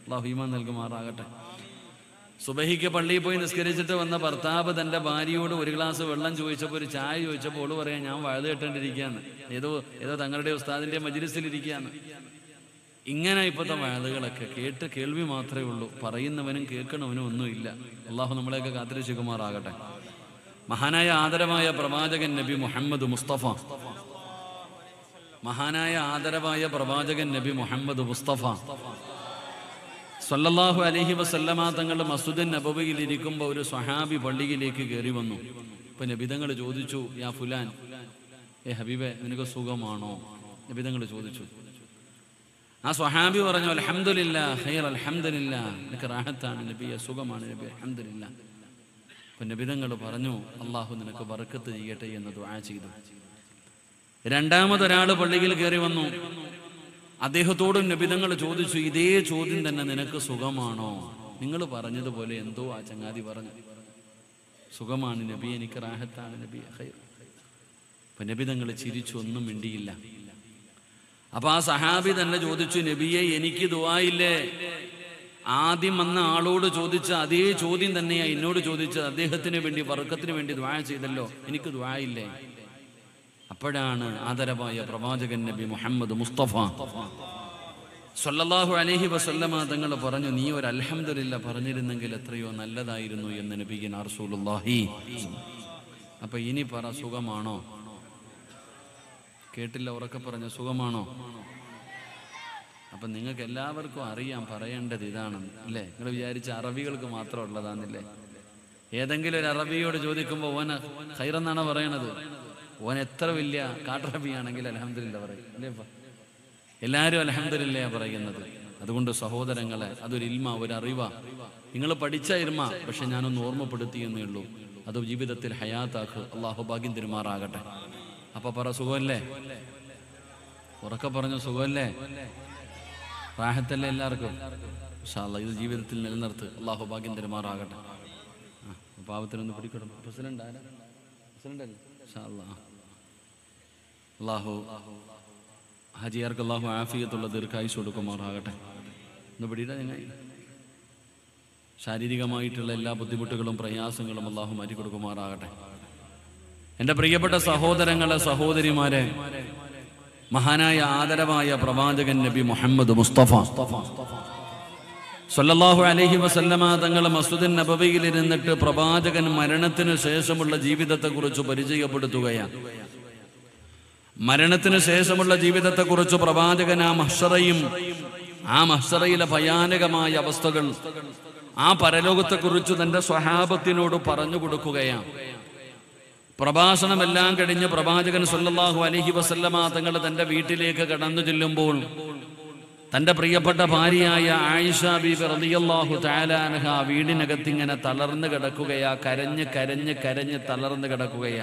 അള്ളാഹു ഈമാൻ നൽകുമാറാകട്ടെ സുബഹിക്ക് പള്ളിയിൽ പോയി നിസ്കരിച്ചിട്ട് വന്ന ഭർത്താവ് തന്റെ ഭാര്യയോട് ഒരു ഗ്ലാസ് വെള്ളം ചോദിച്ചപ്പോൾ ഒരു ചായ ചോദിച്ചപ്പോൾ ഓള് പറയാം ഞാൻ വഴുത് കേട്ടോണ്ടിരിക്കുകയാണ് ഏതോ ഏതോ തങ്ങളുടെ ഉസ്താദിന്റെ മജിലിസിലിരിക്കുകയാണ് ഇങ്ങനെ ഇപ്പോഴത്തെ വഴുതുകളൊക്കെ കേട്ട് കേൾവി മാത്രമേ ഉള്ളൂ പറയുന്നവനും കേൾക്കണവനും ഒന്നുമില്ല അള്ളാഹു നമ്മളെയൊക്കെ കാത്തിരശിക്കുമാറാകട്ടെ മഹാനായ ആദരമായ പ്രവാചകൻ നബി മുഹമ്മദ് മുസ്തഫ മഹാനായ ആദരവായ പ്രവാചകൻ നബി മുഹമ്മദ് മുസ്തഫ സല്ലല്ലാഹു അലൈഹി വസല്ലമ തങ്ങൾ മസ്ജിദ് നബവിയിൽ ഇരിക്കുമ്പോൾ ഒരു സ്വഹാബി പള്ളിയിലേക്ക് കയറി വന്നു ഇപ്പൊ നബിതങ്ങൾ ചോദിച്ചു യാ ഫുലാൻ ഏ ഹബീബെ നിനക്ക് സുഖമാണോ നബിതങ്ങൾ ചോദിച്ചു ആ സ്വഹാബി പറഞ്ഞു അൽഹംദുലില്ല ഹൈർ അൽഹംദുലില്ല നിനക്ക് റാഹത്താണ് നബിയെ സുഖമാണ് നബി അൽഹംദുലില്ല അപ്പൊ നബിതങ്ങൾ പറഞ്ഞു അള്ളാഹു നിനക്ക് ബർക്കത്ത് ചെയ്യട്ടെ എന്ന് ദുആ ചെയ്തു രണ്ടാമതൊരാൾ പള്ളിയിൽ കയറി വന്നു അദ്ദേഹത്തോടും നബിതങ്ങൾ ചോദിച്ചു ഇതേ ചോദ്യം തന്നെ നിനക്ക് സുഖമാണോ നിങ്ങൾ പറഞ്ഞതുപോലെ എന്തോ ആ ചങ്ങാതി പറഞ്ഞു സുഖമാണ് നബി എനിക്ക് റാഹത്താണ് നബി ഖൈർ അപ്പൊ നബിതങ്ങൾ ചിരിച്ചു ഒന്നും മിണ്ടിയില്ല അപ്പൊ ആ സഹാബി തന്നെ ചോദിച്ചു നബിയെ എനിക്ക് ദുആയില്ലേ ആദ്യം വന്ന ആളോട് ചോദിച്ച അതേ ചോദ്യം തന്നെയാ എന്നോട് ചോദിച്ചത് അദ്ദേഹത്തിന് വേണ്ടി വർക്കത്തിന് വേണ്ടി ദ്വാ ചെയ്തല്ലോ എനിക്ക് ദ്വായില്ലേ അപ്പോഴാണ് ആദരവായ പ്രവാചകൻ നബി മുഹമ്മദ് മുസ്തഫ സല്ലല്ലാഹു അലൈഹി വസല്ലമ തങ്ങൾ പറഞ്ഞു നീ ഒരു അൽഹംദുലില്ല പറഞ്ഞിരുന്നെങ്കിൽ എത്രയോ നല്ലതായിരുന്നു എന്ന് നബിഗിൻ റസൂലുള്ളാഹി അപ്പൊ ഇനി പറ സുഖമാണോ കേട്ടില്ല ഉറക്കെ പറഞ്ഞ സുഖമാണോ അപ്പൊ നിങ്ങൾക്ക് എല്ലാവർക്കും അറിയാം പറയേണ്ടത് ഇതാണ് അല്ലേ നിങ്ങൾ വിചാരിച്ച അറബികൾക്ക് മാത്രം ഉള്ളതാന്നില്ലേ ഏതെങ്കിലും ഒരു അറബിയോട് ചോദിക്കുമ്പോൾ ഓന ഖൈറെന്നാണോ പറയണത് ഓൻ എത്ര വലിയ കാട്ടറബിയാണെങ്കിൽ അലഹമില്ല പറയും അല്ലേ ഇപ്പൊ? എല്ലാവരും അലഹമില്ല പറയുന്നത് അതുകൊണ്ട് സഹോദരങ്ങളെ അതൊരു ഇൽമ ഒരു അറിവ നിങ്ങൾ പഠിച്ച ഇൽമ പക്ഷെ ഞാനൊന്ന് ഓർമ്മപ്പെടുത്തി എന്നേ ഉള്ളൂ അത് ജീവിതത്തിൽ ഹയാത്താക്ക് അള്ളാഹു ഭാഗ്യം തിരുമാറാകട്ടെ അപ്പൊ പറ സുഖമല്ലേ ഉറക്കെ പറഞ്ഞ സുഖമല്ലേ റാഹത്തല്ലേ എല്ലാവർക്കും ഇൻഷാ അല്ലാ ഇത് ജീവിതത്തിൽ നിലനിർത്ത് അള്ളാഹു ഭാഗ്യം തരുമാറാകട്ടെ ആ, പാവത്തിനൊന്ന് പിടിക്കണം പ്രസിഡന്റ് ആരാ പ്രസിഡന്റ് അല്ലേ ഇൻഷാ അല്ലാ. അള്ളാഹു ഹജിയാർക്ക് അള്ളാഹു ആഫിയത്തുള്ള ദീർഘായുസ് കൊടുക്കുമാറാകട്ടെ ഒന്ന് പിടിയില്ല ഞങ്ങൾ ശാരീരികമായിട്ടുള്ള എല്ലാ ബുദ്ധിമുട്ടുകളും പ്രയാസങ്ങളും അള്ളാഹു മാറ്റി കൊടുക്കുമാറാകട്ടെ എൻ്റെ പ്രിയപ്പെട്ട സഹോദരങ്ങളെ സഹോദരിമാരെ മഹാനായ ആദരവായ പ്രവാചകൻ നബി മുഹമ്മദ് മുസ്തഫ സല്ലല്ലാഹു അലൈഹി വസല്ലമ തങ്ങൾ മസ്ജിദ് നബവിയിൽ ഇരുന്നിട്ട് പ്രവാചകൻ മരണത്തിന് ശേഷമുള്ള ജീവിതത്തെക്കുറിച്ച് പരിചയപ്പെടുത്തുകയാണ് മരണത്തിന് ശേഷമുള്ള ജീവിതത്തെക്കുറിച്ച് പ്രവാചകൻ ആ മഹ്ഷറയും ആ മഹ്ഷറയിലെ ഭയാനകമായ അവസ്ഥകൾ ആ പരലോകത്തെക്കുറിച്ച് തന്റെ സ്വഹാബത്തിനോട് പറഞ്ഞു കൊടുക്കുകയാണ് പ്രഭാഷണമെല്ലാം കഴിഞ്ഞ് പ്രവാചകൻ സല്ലല്ലാഹു അലൈഹി വസല്ലമ തങ്ങൾ തന്റെ വീട്ടിലേക്ക് കടന്നു ചെല്ലുമ്പോൾ തന്റെ പ്രിയപ്പെട്ട ഭാര്യയായ ആയിഷ ബീബി റളിയല്ലാഹു തആല അൻഹ വീടിനകത്ത് ഇങ്ങനെ തളർന്നു കിടക്കുകയാ കരഞ്ഞ് കരഞ്ഞ് കരഞ്ഞ് തളർന്നു കിടക്കുകയാ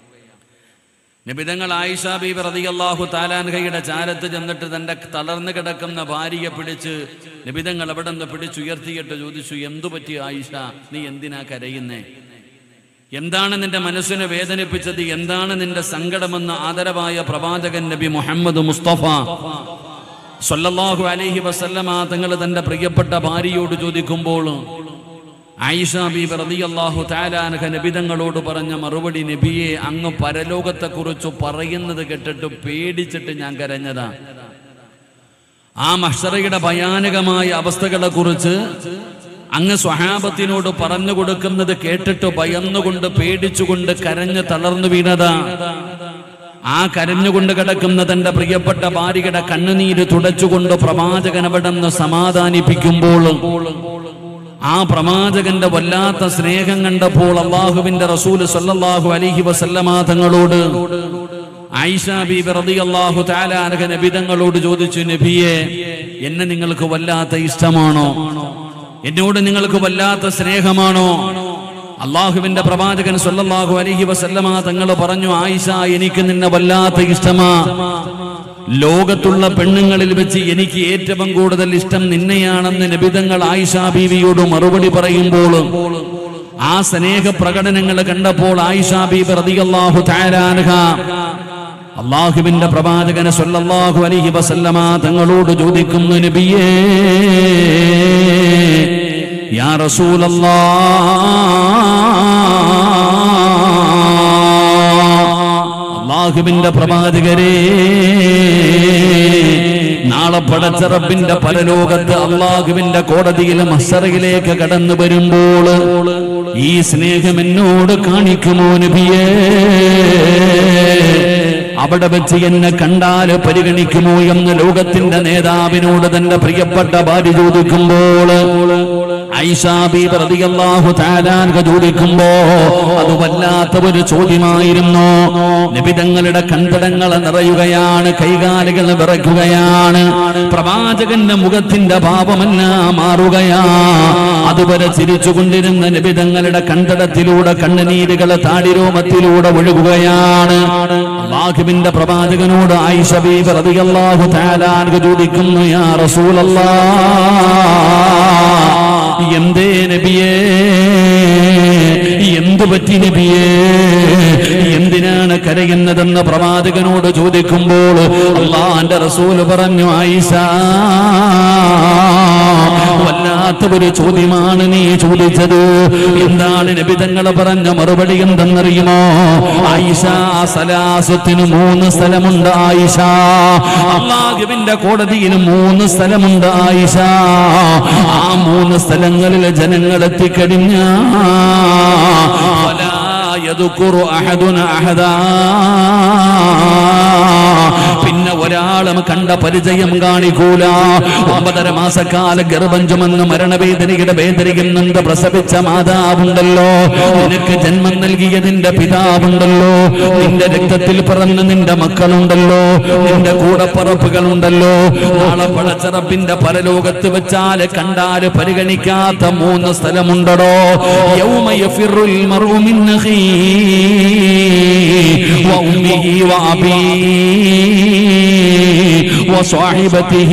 നിബിതങ്ങൾ ആയിഷ ബീബി റളിയല്ലാഹു താലാൻഹയുടെ ചാരത്ത് ചെന്നിട്ട് തന്റെ തളർന്നു കിടക്കുന്ന ഭാര്യയെ പിടിച്ച് നിബിതങ്ങൾ അവിടെ നിന്ന് പിടിച്ചുയർത്തിയിട്ട് ചോദിച്ചു എന്തു പറ്റി ആയിഷ നീ എന്തിനാ കരയുന്നേ എന്താണ് നിന്റെ മനസ്സിനെ വേദനിപ്പിച്ചത് എന്താണ് നിന്റെ സങ്കടമെന്ന് ആദരവായ പ്രവാചകൻ നബി മുഹമ്മദ് മുസ്തഫ സല്ലല്ലാഹു അലൈഹി വസല്ലമ തങ്ങൾ തന്റെ പ്രിയപ്പെട്ട ഭാര്യയോട് ചോദിക്കുമ്പോൾ ആയിഷ ബീബി റളിയല്ലാഹു തആല അൻഹ നബിതങ്ങളോട് പറഞ്ഞ മറുപടി നബിയെ അങ്ങ് പരലോകത്തെക്കുറിച്ച് പറയുന്നത് കേട്ടിട്ട് പേടിച്ചിട്ട് ഞാൻ കരഞ്ഞതാ ആ മഹ്ഷറയുടെ ഭയാനകമായ അവസ്ഥകളെ കുറിച്ച് അങ്ങ് സ്വഹാബത്തിനോട് പറഞ്ഞു കൊടുക്കുന്നത് കേട്ടിട്ട് ഭയന്നുകൊണ്ട് പേടിച്ചുകൊണ്ട് കരഞ്ഞ് തളർന്നു വീണതാ ആ കരഞ്ഞുകൊണ്ട് കിടക്കുന്ന തന്റെ പ്രിയപ്പെട്ട ഭാര്യയുടെ കണ്ണുനീര് തുടച്ചുകൊണ്ട് പ്രവാചകൻ അവിടെ നിന്ന് സമാധാനിപ്പിക്കുമ്പോൾ ആ പ്രവാചകന്റെ വല്ലാത്ത സ്നേഹം കണ്ടപ്പോൾ അള്ളാഹുവിന്റെ റസൂല് സല്ലല്ലാഹു അലൈഹി വസല്ലമ തങ്ങളോട് ആയിഷ ബീബി റളിയല്ലാഹു തആല അൻഹ നബി തങ്ങളോട് ചോദിച്ചു നബിയെ എന്നെ നിങ്ങൾക്ക് വല്ലാത്ത ഇഷ്ടമാണോ എന്നോട് നിങ്ങൾക്ക് വല്ലാത്ത സ്നേഹമാണോ അള്ളാഹുവിന്റെ പ്രവാചകൻ സല്ലല്ലാഹു അലൈഹി വസല്ലമ തങ്ങൾ പറഞ്ഞു ആയിഷ എനിക്ക് നിന്നെ വല്ലാത്ത ഇഷ്ടമാ ലോകത്തുള്ള പെണ്ണുങ്ങളിൽ വെച്ച് എനിക്ക് ഏറ്റവും കൂടുതൽ ഇഷ്ടം നിന്നെയാണെന്ന് നബിതങ്ങൾ ആയിഷ ബീവിയോട് മറുപടി പറയുമ്പോൾ ആ സ്നേഹ പ്രകടനങ്ങൾ കണ്ടപ്പോൾ ആയിഷ ബീബി റളിയല്ലാഹു തആല അൻഹ അള്ളാഹുവിന്റെ പ്രവാചകന് സല്ലല്ലാഹു അലൈഹി വസല്ലമ തങ്ങളോട് ചോദിക്കുന്നു നബിയേ യാ റസൂലല്ലാ അള്ളാഹുവിന്റെ പ്രവാചകരെ നാളെ പടച്ച റബ്ബിന്റെ പരലോകത്ത് അള്ളാഹുവിന്റെ കോടതിയിൽ മസറയിലേക്ക് കടന്നു വരുമ്പോൾ ഈ സ്നേഹം എന്നോട് കാണിക്കുമോ നബിയേ അവിടെ വെച്ച് എന്നെ കണ്ടാൽ പരിഗണിക്കുമോ എന്ന് ലോകത്തിന്റെ നേതാവിനോട് തന്റെ പ്രിയപ്പെട്ട ഭാര്യ ചോദിക്കുമ്പോൾ ഐഷാബി റളിയല്ലാഹു തആലാൻഹ ചോദിക്കുമ്പോ അത് വല്ലാത്ത ഒരു ചോദ്യമായിരുന്നു നിബിതങ്ങളുടെ കണ്ടടങ്ങൾ നിറയുകയാണ് കൈകാലുകൾ വിറയ്ക്കുകയാണ് പ്രവാചകന്റെ മുഖത്തിന്റെ ഭാവമെല്ലാം മാറുകയാ അതുവരെ ചിരിച്ചുകൊണ്ടിരുന്ന നിബിതങ്ങളുടെ കണ്ടടത്തിലൂടെ കണ്ണുനീരുകൾ താടിരോമത്തിലൂടെ ഒഴുകുകയാണ് അള്ളാഹുവിന്റെ പ്രവാചകനോട് ആയിഷ ബീബി റളിയല്ലാഹു തആലാൻഹ ചോദിക്കുന്നു യാ റസൂലല്ലാഹ് എന്തേ നബിയേ എന്തു പറ്റി നബിയേ എന്തിനാണ് കരയുന്നതെന്ന് പ്രവാചകനോട് ചോദിക്കുമ്പോൾ അള്ളാന്റെ റസൂൽ പറഞ്ഞു ആയിഷ വല്ലാത്ത ഒരു ചോദ്യമാണ് നീ ചോദിച്ചത് എന്താണ് നബി തങ്ങൾ പറഞ്ഞ മറുപടി എന്തെന്നറിയുമോ ആയിഷ സലാസത്തിന് മൂന്ന് സ്ഥലമുണ്ട് ആയിഷ അള്ളാഹുവിന്റെ കോടതിയിൽ മൂന്ന് സ്ഥലമുണ്ട് ആയിഷ ആ മൂന്ന് സ്ഥലങ്ങളിൽ ജനങ്ങൾ എത്തിക്കഴിഞ്ഞ പിന്നെ ഒരാളും കണ്ട പരിചയം കാണിക്കൂല ഒമ്പതര മാസക്കാല ഗർഭം ചുമന്ന് മരണവേദനയുടെ വേദനിക്കുന്നുണ്ട് പ്രസവിച്ച മാതാവുണ്ടല്ലോ നിനക്ക് ജന്മം നൽകിയതിന്റെ പിതാവുണ്ടല്ലോ നിന്റെ രക്തത്തിൽ പിറന്ന നിന്റെ മക്കളുണ്ടല്ലോ നിന്റെ കൂടപ്പറപ്പുകളുണ്ടല്ലോ നാളെ പടച്ചറപ്പിന്റെ പരലോകത്ത് വെച്ചാല് കണ്ടാല് പരിഗണിക്കാത്ത മൂന്ന് സ്ഥലമുണ്ടടോ യൗമയഫിറുൽ മർഉ മിൻ അഖീ وأمه وأبيه وصاحبته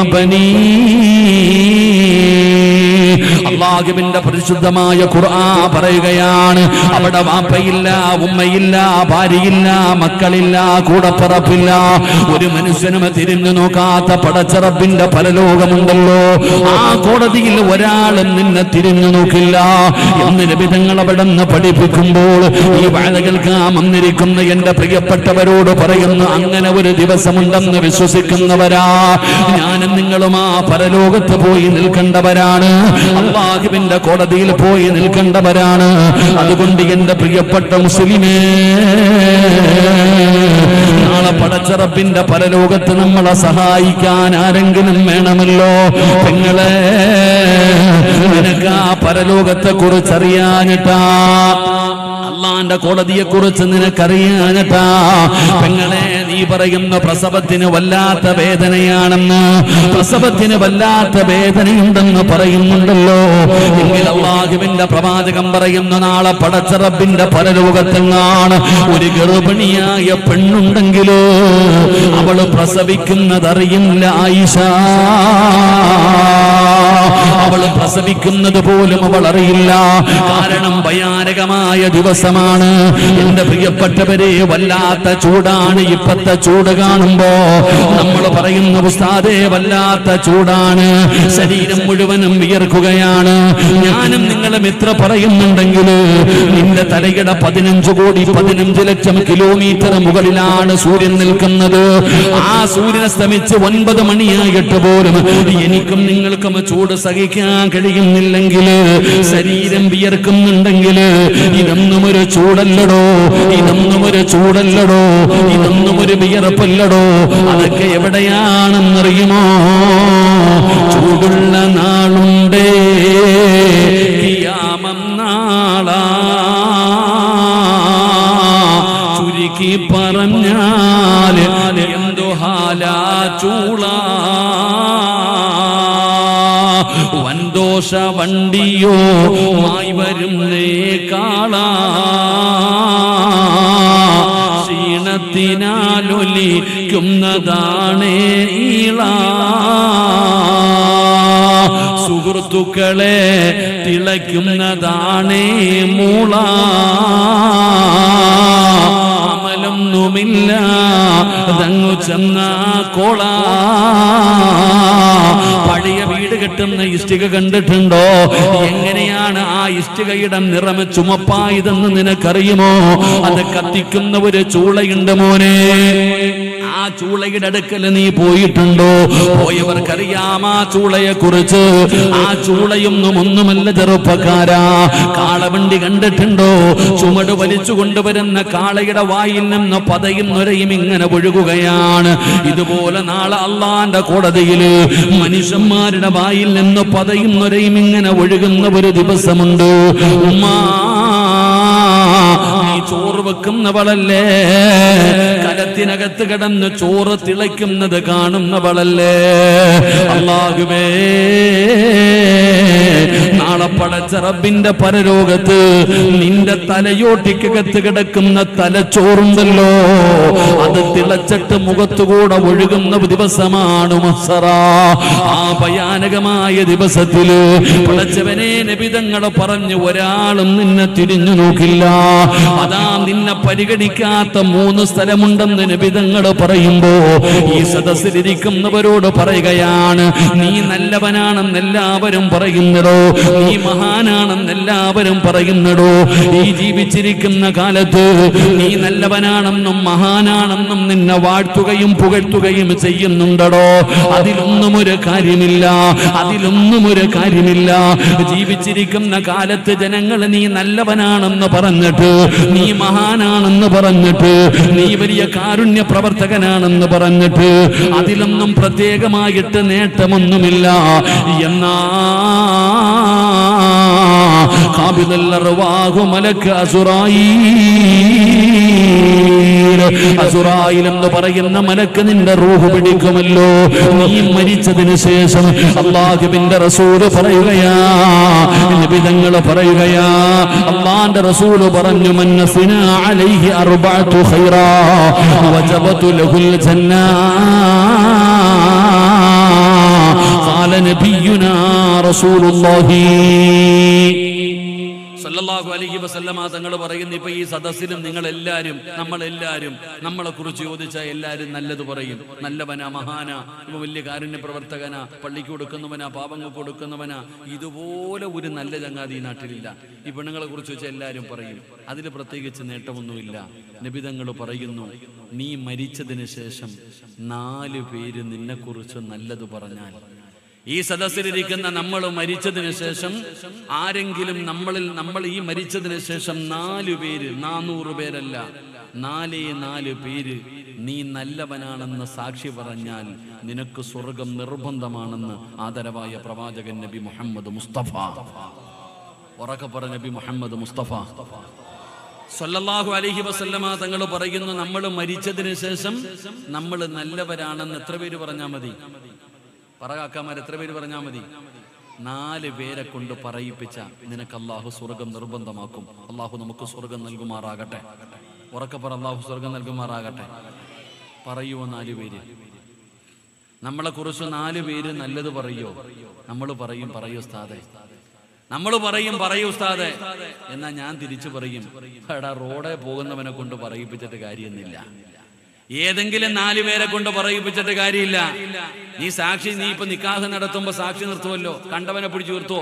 وبنيه അള്ളാഹുവിന്റെ പരിശുദ്ധമായ ഖുർആൻ പറയുകയാണ് അവിടെ വാപ്പയില്ല ഉമ്മയില്ല ഭാര്യയില്ല മക്കളില്ല കൂടപ്പറപ്പില്ല ഒരു മനുഷ്യനും തിരിഞ്ഞു നോക്കാത്ത പടച്ചറപ്പിന്റെ പരലോകമുണ്ടല്ലോ ആ കോടതിയിൽ ഒരാളും നിന്നെ തിരിഞ്ഞു നോക്കില്ല എന്ന് ലഭിതങ്ങൾ അവിടെ നിന്ന് പഠിപ്പിക്കുമ്പോൾ ഈ വാഴ കേൾക്കാൻ വന്നിരിക്കുന്ന എന്റെ പ്രിയപ്പെട്ടവരോട് പറയുന്നു അങ്ങനെ ഒരു ദിവസമുണ്ടെന്ന് വിശ്വസിക്കുന്നവരാ ഞാനും നിങ്ങളും ആ പരലോകത്ത് പോയി നിൽക്കേണ്ടവരാണ് അള്ളാഹുവിന്റെ കോടതിയിൽ പോയി നിൽക്കേണ്ടവരാണ് അതുകൊണ്ട് എന്റെ പ്രിയപ്പെട്ട മുസ്ലിമേ നാളെ പടച്ചറപ്പിന്റെ പരലോകത്ത് നമ്മളെ സഹായിക്കാൻ ആരെങ്കിലും വേണമല്ലോ പെങ്ങളെ നിനക്ക് ആ പരലോകത്തെ കുറിച്ച് അറിയാനിട്ടാ അള്ളാന്റെ കോടതിയെ കുറിച്ച് നിനക്കറിയാനട്ടാ പെങ്ങളെ നീ പറയുന്ന പ്രസവത്തിന് വല്ലാത്ത വേദനയാണെന്ന് പ്രസവത്തിന് വല്ലാത്ത വേദനയുണ്ടെന്ന് പറയുന്നുണ്ടല്ലോ എങ്കിൽ അള്ളാഹുവിന്റെ പ്രവാചകം പറയുന്ന നാളെ പടച്ചറബിന്റെ പരലോകത്തെങ്ങാണ് ഒരു ഗർഭിണിയായ പെണ്ണുണ്ടെങ്കിലോ അവള് പ്രസവിക്കുന്നതറിയില്ല ആയിഷ അവള് പ്രസവിക്കുന്നത് പോലും അവൾ അറിയില്ല കാരണം ഭയാനകമായ ദിവസമാണ് എന്റെ പ്രിയപ്പെട്ടവരെ വല്ലാത്ത ചൂടാണ് ഇപ്പത്തെ ചൂട് കാണുമ്പോ നമ്മൾ പറയുന്ന ഉസ്താദേ വല്ലാത്ത ചൂടാണ് ശരീരം മുഴുവനും വിയർക്കുകയാണ് ഞാനും നിങ്ങളും എത്ര പറയുന്നുണ്ടെങ്കിൽ നിന്റെ തലയുടെ പതിനഞ്ച് കോടി പതിനഞ്ച് ലക്ഷം കിലോമീറ്റർ മുകളിലാണ് സൂര്യൻ നിൽക്കുന്നത് ആ സൂര്യൻ അസ്തമിച്ച് ഒൻപത് മണിയായിട്ട് പോലും എനിക്കും നിങ്ങൾക്കും ചൂട് സഹിക്കാൻ കഴിയുന്നില്ലെങ്കിൽ ശരീരം വിയർക്കുന്നുണ്ടെങ്കിൽ ഇതൊന്നും ഒരു ചൂടല്ലടോ ഇതൊന്നും ഒരു ചൂടല്ലടോ ഇതൊന്നും ഒരു വിയർപ്പല്ലടോ അതൊക്കെ എവിടെയാണെന്നറിയുമോ ചൂടുള്ള നാളുണ്ടേ കിയാമം നാളാ ചുരുക്കി പറഞ്ഞാൽ എന്തോ ഹാലാ ചൂളാ വൻദോഷ വണ്ടിയോ മായി വരുന്നേ കാളാ ക്ഷീണത്തിനാലൊലിക്കുന്നതാണേ ഈള സുഹൃത്തുക്കളെ തിളയ്ക്കുന്നതാണേ മൂള ആലൊന്നുമില്ല തങ്ങു ചെന്ന കോള പഴയ വീട് കെട്ടുന്ന ഇഷ്ടിക കണ്ടിട്ടുണ്ടോ എങ്ങനെയാണ് ആ ഇഷ്ടികയുടെ നിറം ചുമപ്പായതെന്ന് നിനക്കറിയുമോ അത് കത്തിക്കുന്ന ഒരു ചൂളയുണ്ട് മോനെ ആ ചൂളയുടെ അടുക്കൽ നീ പോയിട്ടുണ്ടോ പോയവർക്കറിയാം ആ ചൂളയെ കുറിച്ച് ആ ചൂളയൊന്നും ഒന്നുമല്ല ചെറുപ്പക്കാരാ കാളവണ്ടി കണ്ടിട്ടുണ്ടോ ചുമട് വലിച്ചു കൊണ്ടുവരുന്ന കാളയുടെ വായിൽ നിന്ന് പതയും നുരയും ഇങ്ങനെ ഒഴുകുകയാണ് ഇതുപോലെ നാളെ അള്ളാന്റെ കോടതിയില് മനുഷ്യന്മാരുടെ വായിൽ നിന്ന് പതയും നുരയും ഇങ്ങനെ ഒഴുകുന്ന ഒരു ദിവസമുണ്ട് ഉമ്മാ നീ ചോറ് വെക്കുന്നവളല്ലേ കലത്തിനകത്ത് കിടന്ന് ചോറ് തിളയ്ക്കുന്നത് കാണുന്നവളല്ലേ അള്ളാഹുവേ നാളെ പടച്ച റബ്ബിന്റെ പരലോകത്ത് നിന്റെ തലയോട്ടിക്കകത്ത് കിടക്കുന്ന തലച്ചോറുണ്ടല്ലോ അത് തിളച്ചിട്ട് മുഖത്തുകൂടെ ഒഴുകുന്ന ദിവസമാണ് മസറ ആ ഭയാനകമായ ദിവസത്തില് പടച്ചവനെ നബിതങ്ങളെ പറഞ്ഞു ഒരാളും നിന്നെ തിരിഞ്ഞു നോക്കില്ല അതാ നിന്നെ പരിഗണിക്കാത്ത മൂന്ന് സ്ഥലമുണ്ടെന്ന് നബിതങ്ങൾ പറയുമ്പോ ഈ സദസ്സിലിരിക്കുന്നവരോട് പറയുകയാണ് നീ നല്ലവനാണെന്ന് എല്ലാവരും പറയുന്നടോ നീ മഹാനാണെന്ന് എല്ലാവരും പറയുന്നടോ ഈ ജീവിച്ചിരിക്കുന്ന കാലത്ത് നീ നല്ലവനാണെന്നും മഹാനാണെന്നും നിന്നെ വാഴ്ത്തുകയും പുകഴ്ത്തുകയും ചെയ്യുന്നുണ്ടടോ അതിലൊന്നും ഒരു കാര്യമില്ല അതിലൊന്നും ഒരു കാര്യമില്ല ജീവിച്ചിരിക്കുന്ന കാലത്ത് ജനങ്ങൾ നീ നല്ലവനാണെന്ന് പറഞ്ഞിട്ട് നീ മഹാനാണെന്ന് പറഞ്ഞിട്ട് നീ വലിയ കാരുണ്യ പ്രവർത്തകനാണെന്ന് പറഞ്ഞിട്ട് അതിലൊന്നും പ്രത്യേകമായിട്ട് നേട്ടമൊന്നുമില്ല എന്നാ കാബിതല്ലറുവാഹു മലക്ക് അസുറായി അസുറായിൽ എന്ന് പറയുന്ന മലക്ക് നിന്റെ റൂഹ് പിടിക്കുമല്ലോ നീ മരിച്ചതിന് ശേഷം അള്ളാഹുവിന്റെ റസൂല് പറയുകയാ നിബിതങ്ങൾ പറയുകയാ അള്ളാന്റെ റസൂല് പറഞ്ഞു മന്നസിന അലൈഹി അർബഅതു ഖൈറാ വജബതു ലഹുൽ ജന്നാ قال نبينا رسول الله സല്ലല്ലാഹു അലൈഹി വസല്ലമ തങ്ങൾ പറയുന്നു ഇപ്പൊ ഈ സദസ്സിലും നിങ്ങൾ എല്ലാരും നമ്മൾ എല്ലാരും നമ്മളെ കുറിച്ച് ചോദിച്ചാൽ എല്ലാരും നല്ലത് പറയും നല്ലവനാ മഹാനാ ഇപ്പൊ വലിയ കാരുണ്യ പ്രവർത്തകനാ പള്ളിക്ക് കൊടുക്കുന്നവനാ പാപങ്ങൾക്ക് കൊടുക്കുന്നവനാ ഇതുപോലെ ഒരു നല്ല ചങ്ങാതി ഈ നാട്ടിലില്ല ഈ പെണ്ണുങ്ങളെ കുറിച്ച് വെച്ചാൽ എല്ലാരും പറയും അതിൽ പ്രത്യേകിച്ച് നേട്ടമൊന്നുമില്ല നബിതങ്ങൾ പറയുന്നു നീ മരിച്ചതിന് ശേഷം നാല് പേര് നിന്നെക്കുറിച്ച് നല്ലത് പറഞ്ഞാൽ ഈ സദസ്സിലിരിക്കുന്ന നമ്മൾ മരിച്ചതിന് ശേഷം ആരെങ്കിലും നമ്മളിൽ നമ്മൾ ഈ മരിച്ചതിന് ശേഷം നാലു പേര് നാനൂറ് പേരല്ല നാലേ നാല് പേര് നീ നല്ലവനാണെന്ന് സാക്ഷി പറഞ്ഞാൽ നിനക്ക് സ്വർഗം നിർബന്ധമാണെന്ന് ആദരവായ പ്രവാചകൻ നബി മുഹമ്മദ് മുസ്തഫ ഉറക്കപ്പറ നബി മുഹമ്മദ് മുസ്തഫ സല്ലല്ലാഹു അലൈഹി വസല്ലമ തങ്ങൾ പറയുന്നു നമ്മൾ മരിച്ചതിന് ശേഷം നമ്മൾ നല്ലവരാണെന്ന് എത്ര പേര് പറഞ്ഞാൽ മതി പറകാക്കാമാർ എത്ര പേര് പറഞ്ഞാൽ മതി നാല് പേരെ കൊണ്ട് പറയിപ്പിച്ച നിനക്ക് അള്ളാഹു സ്വർഗം നിർബന്ധമാക്കും അള്ളാഹു നമുക്ക് സ്വർഗം നൽകുമാറാകട്ടെ ഉറക്കപ്പറ അള്ളാഹു സ്വർഗം നൽകുമാറാകട്ടെ പറയുവോ നാല് പേര് നമ്മളെ കുറിച്ച് നാല് പേര് നല്ലത് പറയോ നമ്മൾ പറയും പറയൂ ഉസ്താദെ നമ്മൾ പറയും പറയൂ ഉസ്താദെ എന്നാ ഞാൻ തിരിച്ചു പറയും എടാ റോഡെ പോകുന്നവനെ കൊണ്ട് പറയിപ്പിച്ചിട്ട് കാര്യമൊന്നുമില്ല ഏതെങ്കിലും നാല് പേരെ കൊണ്ട് പറയിപ്പിച്ചിട്ട് കാര്യമില്ല നീ സാക്ഷി നീ ഇപ്പൊ നിക്കാഹ് നടത്തുമ്പോ സാക്ഷി നിർത്തുമല്ലോ കണ്ടവനെ പിടിച്ചു നിർത്തുവോ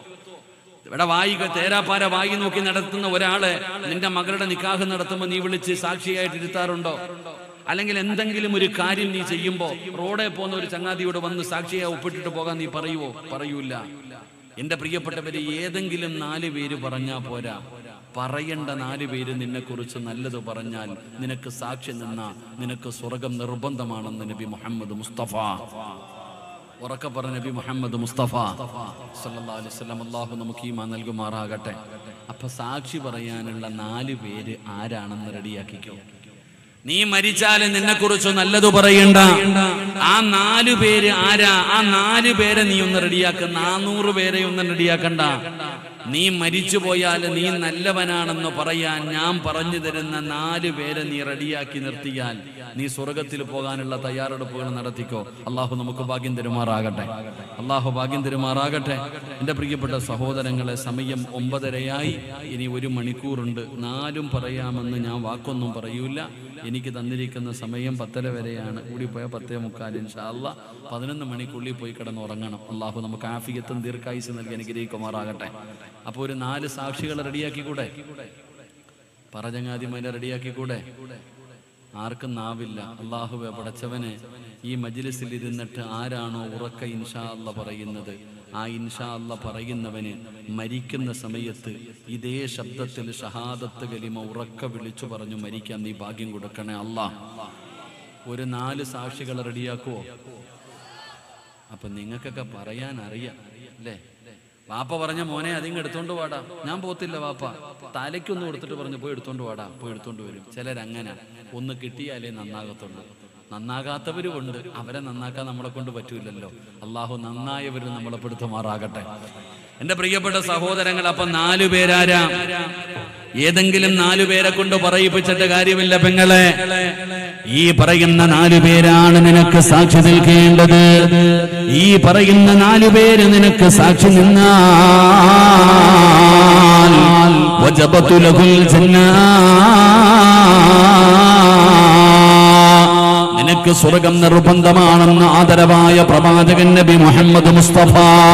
ഇവിടെ വായി തേരാപ്പാര വായി നോക്കി നടത്തുന്ന ഒരാളെ നിന്റെ മകളുടെ നിക്കാഹ് നടത്തുമ്പോ നീ വിളിച്ച് സാക്ഷിയായിട്ട് ഇരുത്താറുണ്ടോ അല്ലെങ്കിൽ എന്തെങ്കിലും ഒരു കാര്യം നീ ചെയ്യുമ്പോ റോഡെ പോകുന്ന ഒരു ചങ്ങാതിയോട് വന്ന് സാക്ഷിയെ ഒപ്പിട്ടിട്ട് പോകാൻ നീ പറയുവോ പറയൂല എന്റെ പ്രിയപ്പെട്ടവര് ഏതെങ്കിലും നാല് പേര് പറഞ്ഞാ പോരാ പറയേണ്ട നാല് പേര് നിന്നെ കുറിച്ച് നല്ലത് പറഞ്ഞാൽ നിനക്ക് സാക്ഷി നിന്ന നിനക്ക് സ്വർഗം നിർബന്ധമാണെന്ന് നബി മുഹമ്മദ് മുസ്തഫ ഉറക്കെ പറഞ്ഞ നബി മുഹമ്മദ് മുസ്തഫ സല്ലല്ലാഹു അലൈഹി വസല്ലം അല്ലാഹു നമുക്ക് ഈമാൻ നൽകുമാറാകട്ടെ അപ്പൊ സാക്ഷി പറയാനുള്ള നാല് പേര് ആരാണെന്ന് റെഡിയാക്കിക്കോ നീ മരിച്ചാൽ നിന്നെ കുറിച്ച് നല്ലത് പറയണ്ട ആ നാലു പേര് ആരാ ആ നാല് പേരെ നീ ഒന്ന് റെഡിയാക്ക നാനൂറ് പേരെ ഒന്നും റെഡിയാക്കണ്ട നീ മരിച്ചു പോയാൽ നീ നല്ലവനാണെന്ന് പറയാൻ ഞാൻ പറഞ്ഞു തരുന്ന നാല് പേരെ നീ റെഡിയാക്കി നിർത്തിയാൽ നീ സ്വർഗത്തിൽ പോകാനുള്ള തയ്യാറെടുപ്പുകൾ നടത്തിക്കോ അള്ളാഹു നമുക്ക് ഭാഗ്യം തരുമാറാകട്ടെ അള്ളാഹു ഭാഗ്യം തരുമാറാകട്ടെ എൻ്റെ പ്രിയപ്പെട്ട സഹോദരങ്ങളെ സമയം ഒമ്പതരയായി ഇനി ഒരു മണിക്കൂറുണ്ട് നാലും പറയാമെന്ന് ഞാൻ വാക്കൊന്നും പറയൂല എനിക്ക് തന്നിരിക്കുന്ന സമയം പത്തര വരെയാണ് കൂടിപ്പോയ പത്തേ മുക്കാൽ ഇൻഷാല്ല പതിനൊന്ന് മണിക്കുള്ളിൽ പോയി കിടന്ന് ഉറങ്ങണം അള്ളാഹു നമുക്ക് ആഫിയത്തും ദീർഘായുസ് നൽകി അനുഗ്രഹിക്കുമാറാകട്ടെ അപ്പോൾ ഒരു നാല് സാക്ഷികളെ റെഡിയാക്കിക്കൂടെ പറചങ്ങാതിമാരെ റെഡിയാക്കിക്കൂടെ ആർക്കും നാവില്ല അള്ളാഹുവെ പടച്ചവനെ ഈ മജ്ലിസിൽ ഇരുന്നിട്ട് ആരാണോ ഉറക്ക ഇൻഷാ അല്ല പറയുന്നത് ആ ഇൻഷാ അല്ല പറയുന്നവന് മരിക്കുന്ന സമയത്ത് ഇതേ ശബ്ദത്തിൽ ഷഹാദത്ത് കലിമ ഉറക്ക വിളിച്ചു പറഞ്ഞു മരിക്കാൻ നീ ഭാഗ്യം കൊടുക്കണേ അല്ലാ ഒരു നാല് സാക്ഷികളെ റെഡിയാക്കുവോ അപ്പൊ നിങ്ങൾക്കൊക്കെ പറയാൻ അറിയാം അല്ലേ വാപ്പ പറഞ്ഞ മോനെ അതിങ്ങ് എടുത്തോണ്ട് വാടാ ഞാൻ പോത്തില്ല വാപ്പ തലയ്ക്കൊന്ന് കൊടുത്തിട്ട് പറഞ്ഞു പോയി എടുത്തോണ്ട് വാടാ പോയി എടുത്തോണ്ട് വരും ചിലരങ്ങനെ ഒന്ന് കിട്ടിയാലേ നന്നാകത്തുള്ളൂ നന്നാകാത്തവരും ഉണ്ട് അവരെ നന്നാക്കാൻ നമ്മളെ കൊണ്ട് പറ്റൂലല്ലോ അള്ളാഹു നന്നായവരും നമ്മളെ പെടുത്തുമാറാകട്ടെ എന്റെ പ്രിയപ്പെട്ട സഹോദരങ്ങൾ അപ്പൊ നാലു പേരാരാ ഏതെങ്കിലും നാലു പേരെ കൊണ്ട് പറയിപ്പിച്ചിട്ട് കാര്യമില്ല പെങ്ങളെ ഈ പറയുന്ന നാലു പേരാണ് നിനക്ക് സാക്ഷി നിൽക്കേണ്ടത് ഈ പറയുന്ന നാലു പേര് നിനക്ക് സാക്ഷി നിന്നാൽ വജബത്തു ലഹുൽ ജന്നാ നിനക്ക് സ്വർഗം നിർബന്ധമാണെന്ന് ആദരവായ പ്രവാചകൻ നബി മുഹമ്മദ് മുസ്തഫ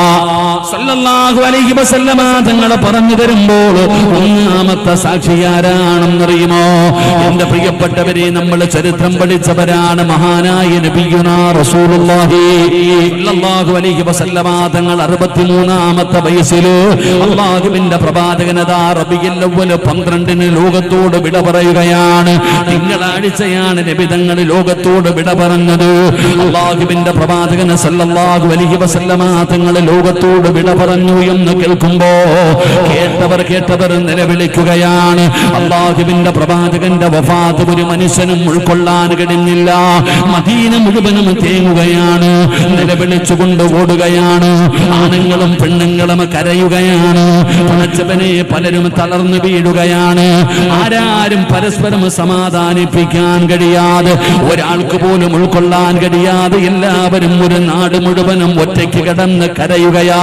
സല്ലല്ലാഹു അലൈഹി വസല്ലമ തങ്ങൾ പറഞ്ഞു തരുമ്പോൾ ഒന്നാമത്തെ സാക്ഷി ആരാണെന്നറിയുമോ എന്റെ പ്രിയപ്പെട്ടവരെ നമ്മൾ ചരിത്രം പഠിച്ചവരാണ് മഹാനായ നബിയുനാ റസൂലുള്ളാഹി സല്ലല്ലാഹു അലൈഹി വസല്ലമ തങ്ങൾ അറുപത്തിമൂന്നാമത്തെ വയസ്സിൽ അള്ളാഹുവിന്റെ പ്രവാചകനതാ റബിയുൽ അവ്വൽ പന്ത്രണ്ടിന് ലോകത്തോട് വിട പറയുകയാണ് തിങ്കളാഴ്ചയാണ് നബി തങ്ങൾ ലോകത്തോട് വിട പറഞ്ഞത് അള്ളാഹുവിന്റെ പ്രവാചകന് സല്ലല്ലാഹു അലൈഹി വസല്ലമ തങ്ങൾ ലോകത്തോട് വിട പറഞ്ഞു എന്ന് കേൾക്കുമ്പോ കേട്ടവർ കേട്ടവർ നിലവിളിക്കുകയാണ് അള്ളാഹുവിന്റെ പ്രവാചകന്റെ വഫാത്ത് ഒരു മനുഷ്യനും ഉൾക്കൊള്ളാൻ കഴിഞ്ഞില്ല മദീന മുഴുവനും തേങ്ങുകയാണ് നിലവിളിച്ചുകൊണ്ട് ഓടുകയാണ് ആണുങ്ങളും പെണ്ണുങ്ങളും കരയുകയാണ് പണച്ചവനെ പലരും തളർന്നു വീഴുകയാണ് ആരാരും പരസ്പരം സമാധാനിപ്പിക്കാൻ കഴിയാതെ ഒരാൾക്ക് പോലും ഉൾക്കൊള്ളാൻ കഴിയാതെ എല്ലാവരും ഒരു നാട് മുഴുവനും ഒറ്റയ്ക്ക് കിടന്ന് കരയുകയാ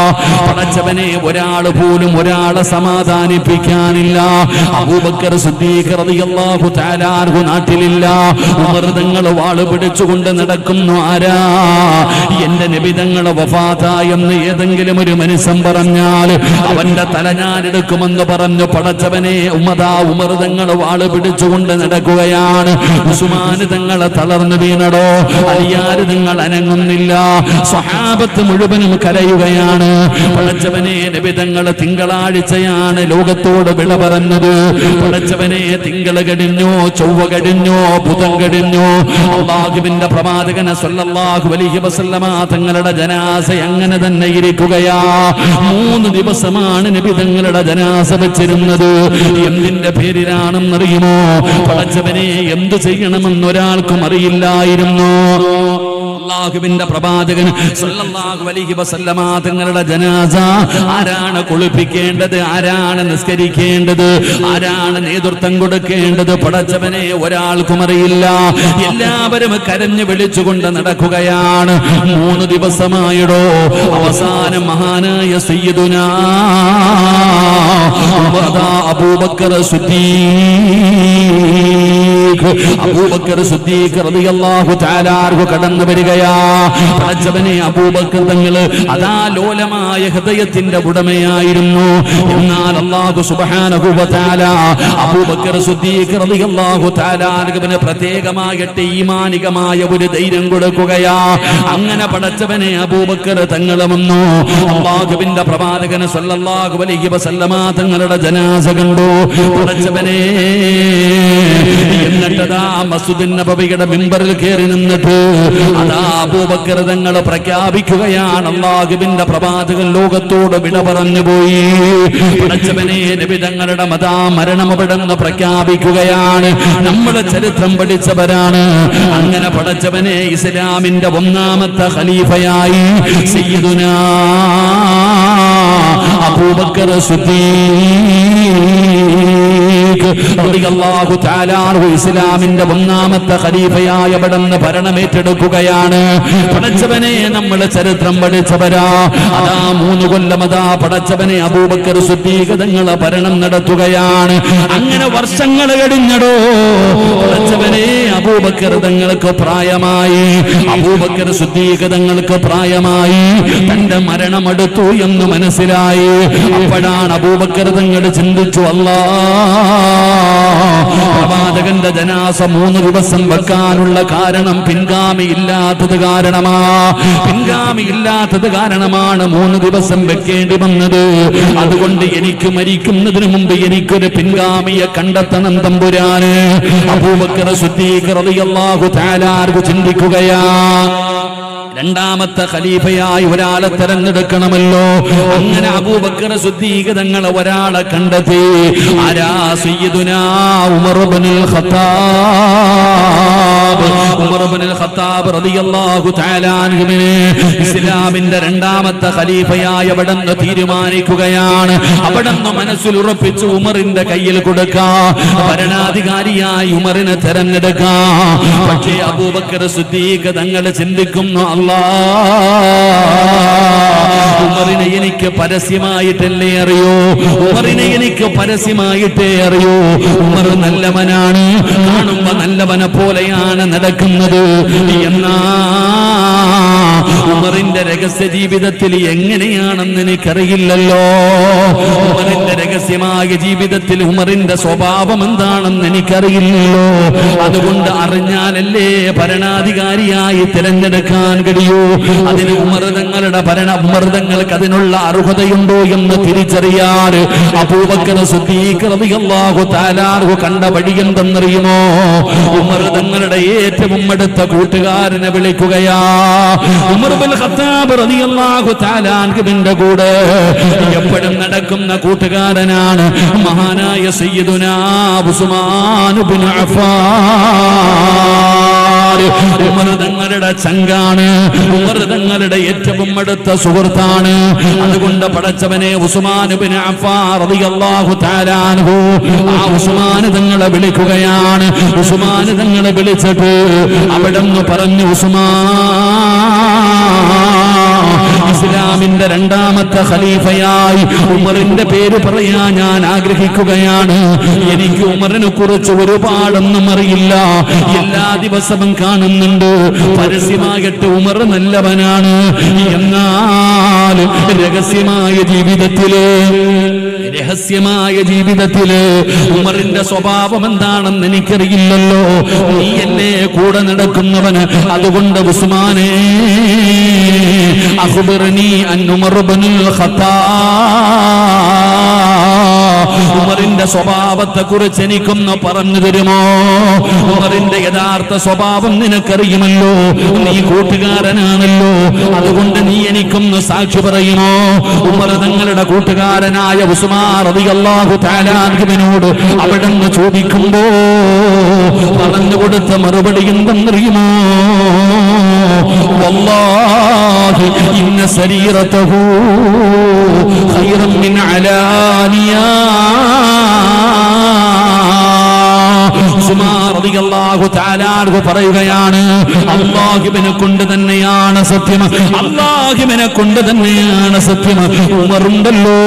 പടച്ചവനെ ഒരാൾ പോലും ഒരാളെ സമാധാനിപ്പിക്കാനില്ല അബൂബക്കർ സിദ്ദീഖ് റളിയല്ലാഹു തആല അൻഹു നാട്ടിലില്ല ഉമർ തങ്ങൾ വാള് പിടിച്ചുകൊണ്ട് നടക്കുന്നു ആരാ എന്റെ നബിതങ്ങൾ വഫാത്തായെന്ന് ഏതെങ്കിലും ഒരു മനുഷ്യൻ പറഞ്ഞാൽ അവന്റെ തല ഞാൻ എടുക്കുമെന്ന് പറഞ്ഞു പടച്ചവനെ ഉമതാ ഉമർ തങ്ങൾ വാള് പിടിച്ചുകൊണ്ട് നടക്കുകയാണ് ഉസ്മാന് തങ്ങളെ തളർന്നു വീണടോ അലിയാര് നിങ്ങൾ അനങ്ങുന്നില്ല സ്വഹാബത്ത് മുഴുവനും കരയുകയാണ് പടച്ചവനെ നബിതങ്ങൾ തിങ്കളാഴ്ചയാണ് ലോകത്തോട് വിള പറഞ്ഞത് പടച്ചവനെ തിങ്കൾ കഴിഞ്ഞു ചൊവ്വ കഴിഞ്ഞു ബുധൻ കഴിഞ്ഞു അള്ളാഹുവിന്റെ പ്രവാചകനെ സല്ലല്ലാഹു അലൈഹി വസല്ലമ തങ്ങളുടെ ജനാസ അങ്ങനെ തന്നെ ഇരിക്കുകയാ മൂന്ന് ദിവസമാണ് നബി തങ്ങളുടെ ജനാസ വെച്ചിരുന്നത് എന്തിന്റെ പേരിലാണെന്നറിയുമോ പടച്ചവനെ എന്തു ചെയ്യണമെന്ന് ഒരാൾക്കും അറിയില്ലായിരുന്നു അള്ളാഹുവിന്റെ പ്രവാചകൻ സല്ലല്ലാഹു അലൈഹി വസല്ലമ തങ്ങളുടെ ജനാസ ആരാണ് കുളിപ്പിക്കേണ്ടത് ആരാണ് നിസ്കരിക്കേണ്ടത് ആരാണ് നേതൃത്വം കൊടുക്കേണ്ടത് പടച്ചവനെ ഒരാൾക്കും അറിയില്ല എല്ലാവരും കരഞ്ഞു വിളിച്ചുകൊണ്ട് നടക്കുകയാണ് മൂന്ന് ദിവസമായിടോ അവസാനം മഹാനായ സയ്യിദുനാ ഉമദാ അബൂബക്കർ സിദ്ദീഖ് അബൂബക്കർ സിദ്ദീഖ് റളിയല്ലാഹു തആല അൻഹു കടന്നു വരികയാ പടച്ചവനെ അബൂബക്കർ തങ്ങൾ അതാ ലോലമായ ഹൃദയത്തിന്റെ ഉടമയായിരുന്നു എന്നാൽ അല്ലാഹു സുബ്ഹാനഹു വ തആല അബൂബക്കർ സിദ്ദീഖ് റളിയല്ലാഹു തആല അൻഹുവിന് പ്രത്യേകമായിട്ട് ഈമാനികമായ ഒരു ധൈര്യം കൊടുക്കുകയാ അങ്ങനെ പടച്ചവനെ അബൂബക്കർ തങ്ങൾ വന്നു അള്ളാഹുവിന്റെ പ്രവാചകന് സല്ലല്ലാഹു അലൈഹി വസല്ലമ തങ്ങളുടെ ജനാസ കണ്ടു പടച്ചവനെ എന്നിട്ട് എന്നിട്ടതാ മസുദിൻ നബവിയുടെ മിമ്പറിൽ കയറി നിന്നിട്ട് അതാ അബൂബക്കർ തങ്ങൾ പ്രഖ്യാപിക്കുകയാണ് അള്ളാഹുവിന്റെ പ്രവാചകൻ ലോകത്തോട് വിട പറഞ്ഞു പോയി പടച്ചവനെ നബി തങ്ങളുടെ മതാ മരണം അവിടെന്ന് പ്രഖ്യാപിക്കുകയാണ് നമ്മൾ ചരിത്രം പഠിച്ചവരാണ് അങ്ങനെ പടച്ചവനെ ഇസ്ലാമിന്റെ ഒന്നാമത്തെ ഖലീഫയായി സയ്യിദുനാ അബൂബക്കർ സിദ്ദീഖ് റളിയല്ലാഹു തആല അൻഹു ഇസ്ലാമിന്റെ ഒന്നാമത്തെ ഖലീഫയായ അവിടുന്ന് ഭരണമേറ്റെടുക്കുകയാണ് പടച്ചവനെ നമ്മൾ ചരിത്രം പഠിച്ചവരാ അതാ മൂന്ന് കൊല്ലം അതാ പടച്ചവനെ അബൂബക്കർ സിദ്ദീഖ് തങ്ങൾ ഭരണം നടത്തുകയാണ് അങ്ങനെ വർഷങ്ങൾ കഴിഞ്ഞടോ പടച്ചവനെ അബൂബക്കർ തങ്ങൾക്ക് പ്രായമായി അബൂബക്കർ സിദ്ദീഖ് തങ്ങൾക്ക് പ്രായമായി തന്റെ മരണമെടുത്തു എന്ന് മനസ്സിലായി അപ്പോഴാണ് അബൂബക്കർ തങ്ങൾ ചിന്തിച്ചു അല്ലാ പ്രവാചകന്റെ ജനാസ മൂന്ന് ദിവസം വെക്കാനുള്ള കാരണം പിൻഗാമി ഇല്ലാത്തത് കാരണമാ പിൻഗാമി ഇല്ലാത്തത് കാരണമാണ് മൂന്ന് ദിവസം വെക്കേണ്ടി വന്നത് അതുകൊണ്ട് എനിക്ക് മരിക്കുന്നതിന് മുമ്പ് എനിക്കൊരു പിൻഗാമിയെ കണ്ടെത്തണം തമ്പുരാന് അബൂബക്കർ സുദ്ദീഖ്ലാഹു താലാർക്കു ചിന്തിക്കുകയാ രണ്ടാമത്തെ ഖലീഫയായി ഒരാളെ തെരഞ്ഞെടുക്കണമല്ലോ അങ്ങനെ അബൂബക്കർ സുദ്ദീഖ് തങ്ങളെ ഒരാളെ കണ്ടെത്തി ആരാ സയ്യിദുനാ Umar ibn al Khattab Umar ibn al Khattab റളിയല്ലാഹു തആല അൻഹുവിനെ ഇസ്ലാമിന്റെ രണ്ടാമത്തെ ഖലീഫയായി അവിടുന്ന് തീരുമാനിക്കുകയാണ് അവിടുന്ന് മനസ്സിൽ ഉറപ്പിച്ചു ഉമറിന്റെ കയ്യിൽ കൊടുക്കാ ഭരണാധികാരിയായി ഉമറിനെ തെരഞ്ഞെടുക്കാ പക്ഷേ അബൂബക്കർ സുദ്ദീഖ് തങ്ങൾ ചിന്തിക്കുന്നു അല്ലാ ഉമറിനെ എനിക്ക് പരസ്യമായിട്ടല്ലേ അറിയൂ ഉമറിനെ എനിക്ക് പരസ്യമായിട്ടേ അറിയൂ ഉമർ നല്ലവനാണ് കാണുമ്പോ നല്ലവനെ പോലെയാണ് നടക്കുന്നത് എന്നാ ഉമറിന്റെ രഹസ്യ ജീവിതത്തിൽ എങ്ങനെയാണെന്ന് എനിക്കറിയില്ലല്ലോ ഉമറിന്റെ രഹസ്യമായ ജീവിതത്തിൽ ഉമറിന്റെ സ്വഭാവം എന്താണെന്ന് എനിക്കറിയില്ലല്ലോ അതുകൊണ്ട് അറിഞ്ഞാലല്ലേ ഭരണാധികാരിയായി തിരഞ്ഞെടുക്കാൻ കഴിയൂ അതിന് ഉമർതങ്ങളുടെ ഭരണ ഉമർതങ്ങൾക്ക് അതിനുള്ള അർഹതയുണ്ടോ എന്ന് തിരിച്ചറിയാറ് അബൂബക്കർ സുദ്ദീഖ്ലാഹു താലാർഹു കണ്ട വഴി എന്തെന്നറിയുമോ ഉമർതങ്ങളുടെ ഏറ്റവും അടുത്ത കൂട്ടുകാരനെ വിളിക്കുകയാ ഉമർ ബിൻ ഖത്താബ് റളിയല്ലാഹു തആല അൻഹുവിന്റെ കൂടെ എപ്പോഴും നടക്കുന്ന കൂട്ടുകാരനാണ് മഹാനായ സയ്യിദുനാ ഉസ്മാൻ ബിൻ അഫ്ഫാൻ ഉമർ തങ്ങളുടെ ചങ്കാണ് ഉമർ തങ്ങളുടെ ഏറ്റവും അടുത്ത സുഹൃത്താണ് അതുകൊണ്ട് പടച്ചവനെ ഉസ്മാൻ ബിൻ അഫ്ഫാൻ റളിയല്ലാഹു തആല അൻഹു ആ ഉസ്മാൻ തങ്ങളെ വിളിക്കുകയാണ് ഉസ്മാൻ തങ്ങളെ വിളിച്ചിട്ട് അവിടെ നിന്ന് പറഞ്ഞു ഉസ്മാൻ ഇസ്ലാമിന്റെ രണ്ടാമത്തെ ഖലീഫയായി ഉമറിന്റെ പേര് പറയാൻ ഞാൻ ആഗ്രഹിക്കുകയാണ് എനിക്ക് ഉമറിനെ കുറിച്ച് ഒരുപാടൊന്നും അറിയില്ല എല്ലാ ദിവസവും കാണുന്നുണ്ട് പരസ്യമാകട്ടെ ഉമർ നല്ലവനാണ് എന്നാൽ രഹസ്യമായ ജീവിതത്തില് രഹസ്യമായ ജീവിതത്തില് ഉമറിന്റെ സ്വഭാവം എന്താണെന്ന് എനിക്കറിയില്ലല്ലോ നീയല്ലേ കൂടെ നടക്കുന്നവന് അതുകൊണ്ട് ഉസ്മാനെ അഖ്ബിർനി അൻ ഉമർ ഇബ്നുൽ ഖത്താബ് ഉമറിന്റെ സ്വഭാവത്തെ കുറിച്ച് എനിക്കൊന്ന് പറഞ്ഞു തരുമോ ഉമറിന്റെ യഥാർത്ഥ സ്വഭാവം നിനക്കറിയുമല്ലോ നീ കൂട്ടുകാരനാണല്ലോ അതുകൊണ്ട് നീ എനിക്കൊന്ന് സാക്ഷി പറയുമോ ഉമർ തങ്ങളുടെ കൂട്ടുകാരനായ ഉസ്മാൻ റളിയല്ലാഹു തആല അൻഹുവിനോട് അവിടെ നിന്ന് ചോദിക്കുമ്പോ പറഞ്ഞു കൊടുത്ത മറുപടി എന്തെന്നറിയുമോ വല്ലാഹി ഇന്ന സരീറതഹു ഖൈറൻ മിൻ അലാനിയാ ഉസ്മാൻ റളിയല്ലാഹു തആല അൻഹു പറയുകയാണ് അല്ലാഹുവിനെ കൊണ്ട് തന്നെയാണ് സത്യം അല്ലാഹുവിനെ കൊണ്ട് തന്നെയാണ് സത്യം ഉമറുണ്ടല്ലോ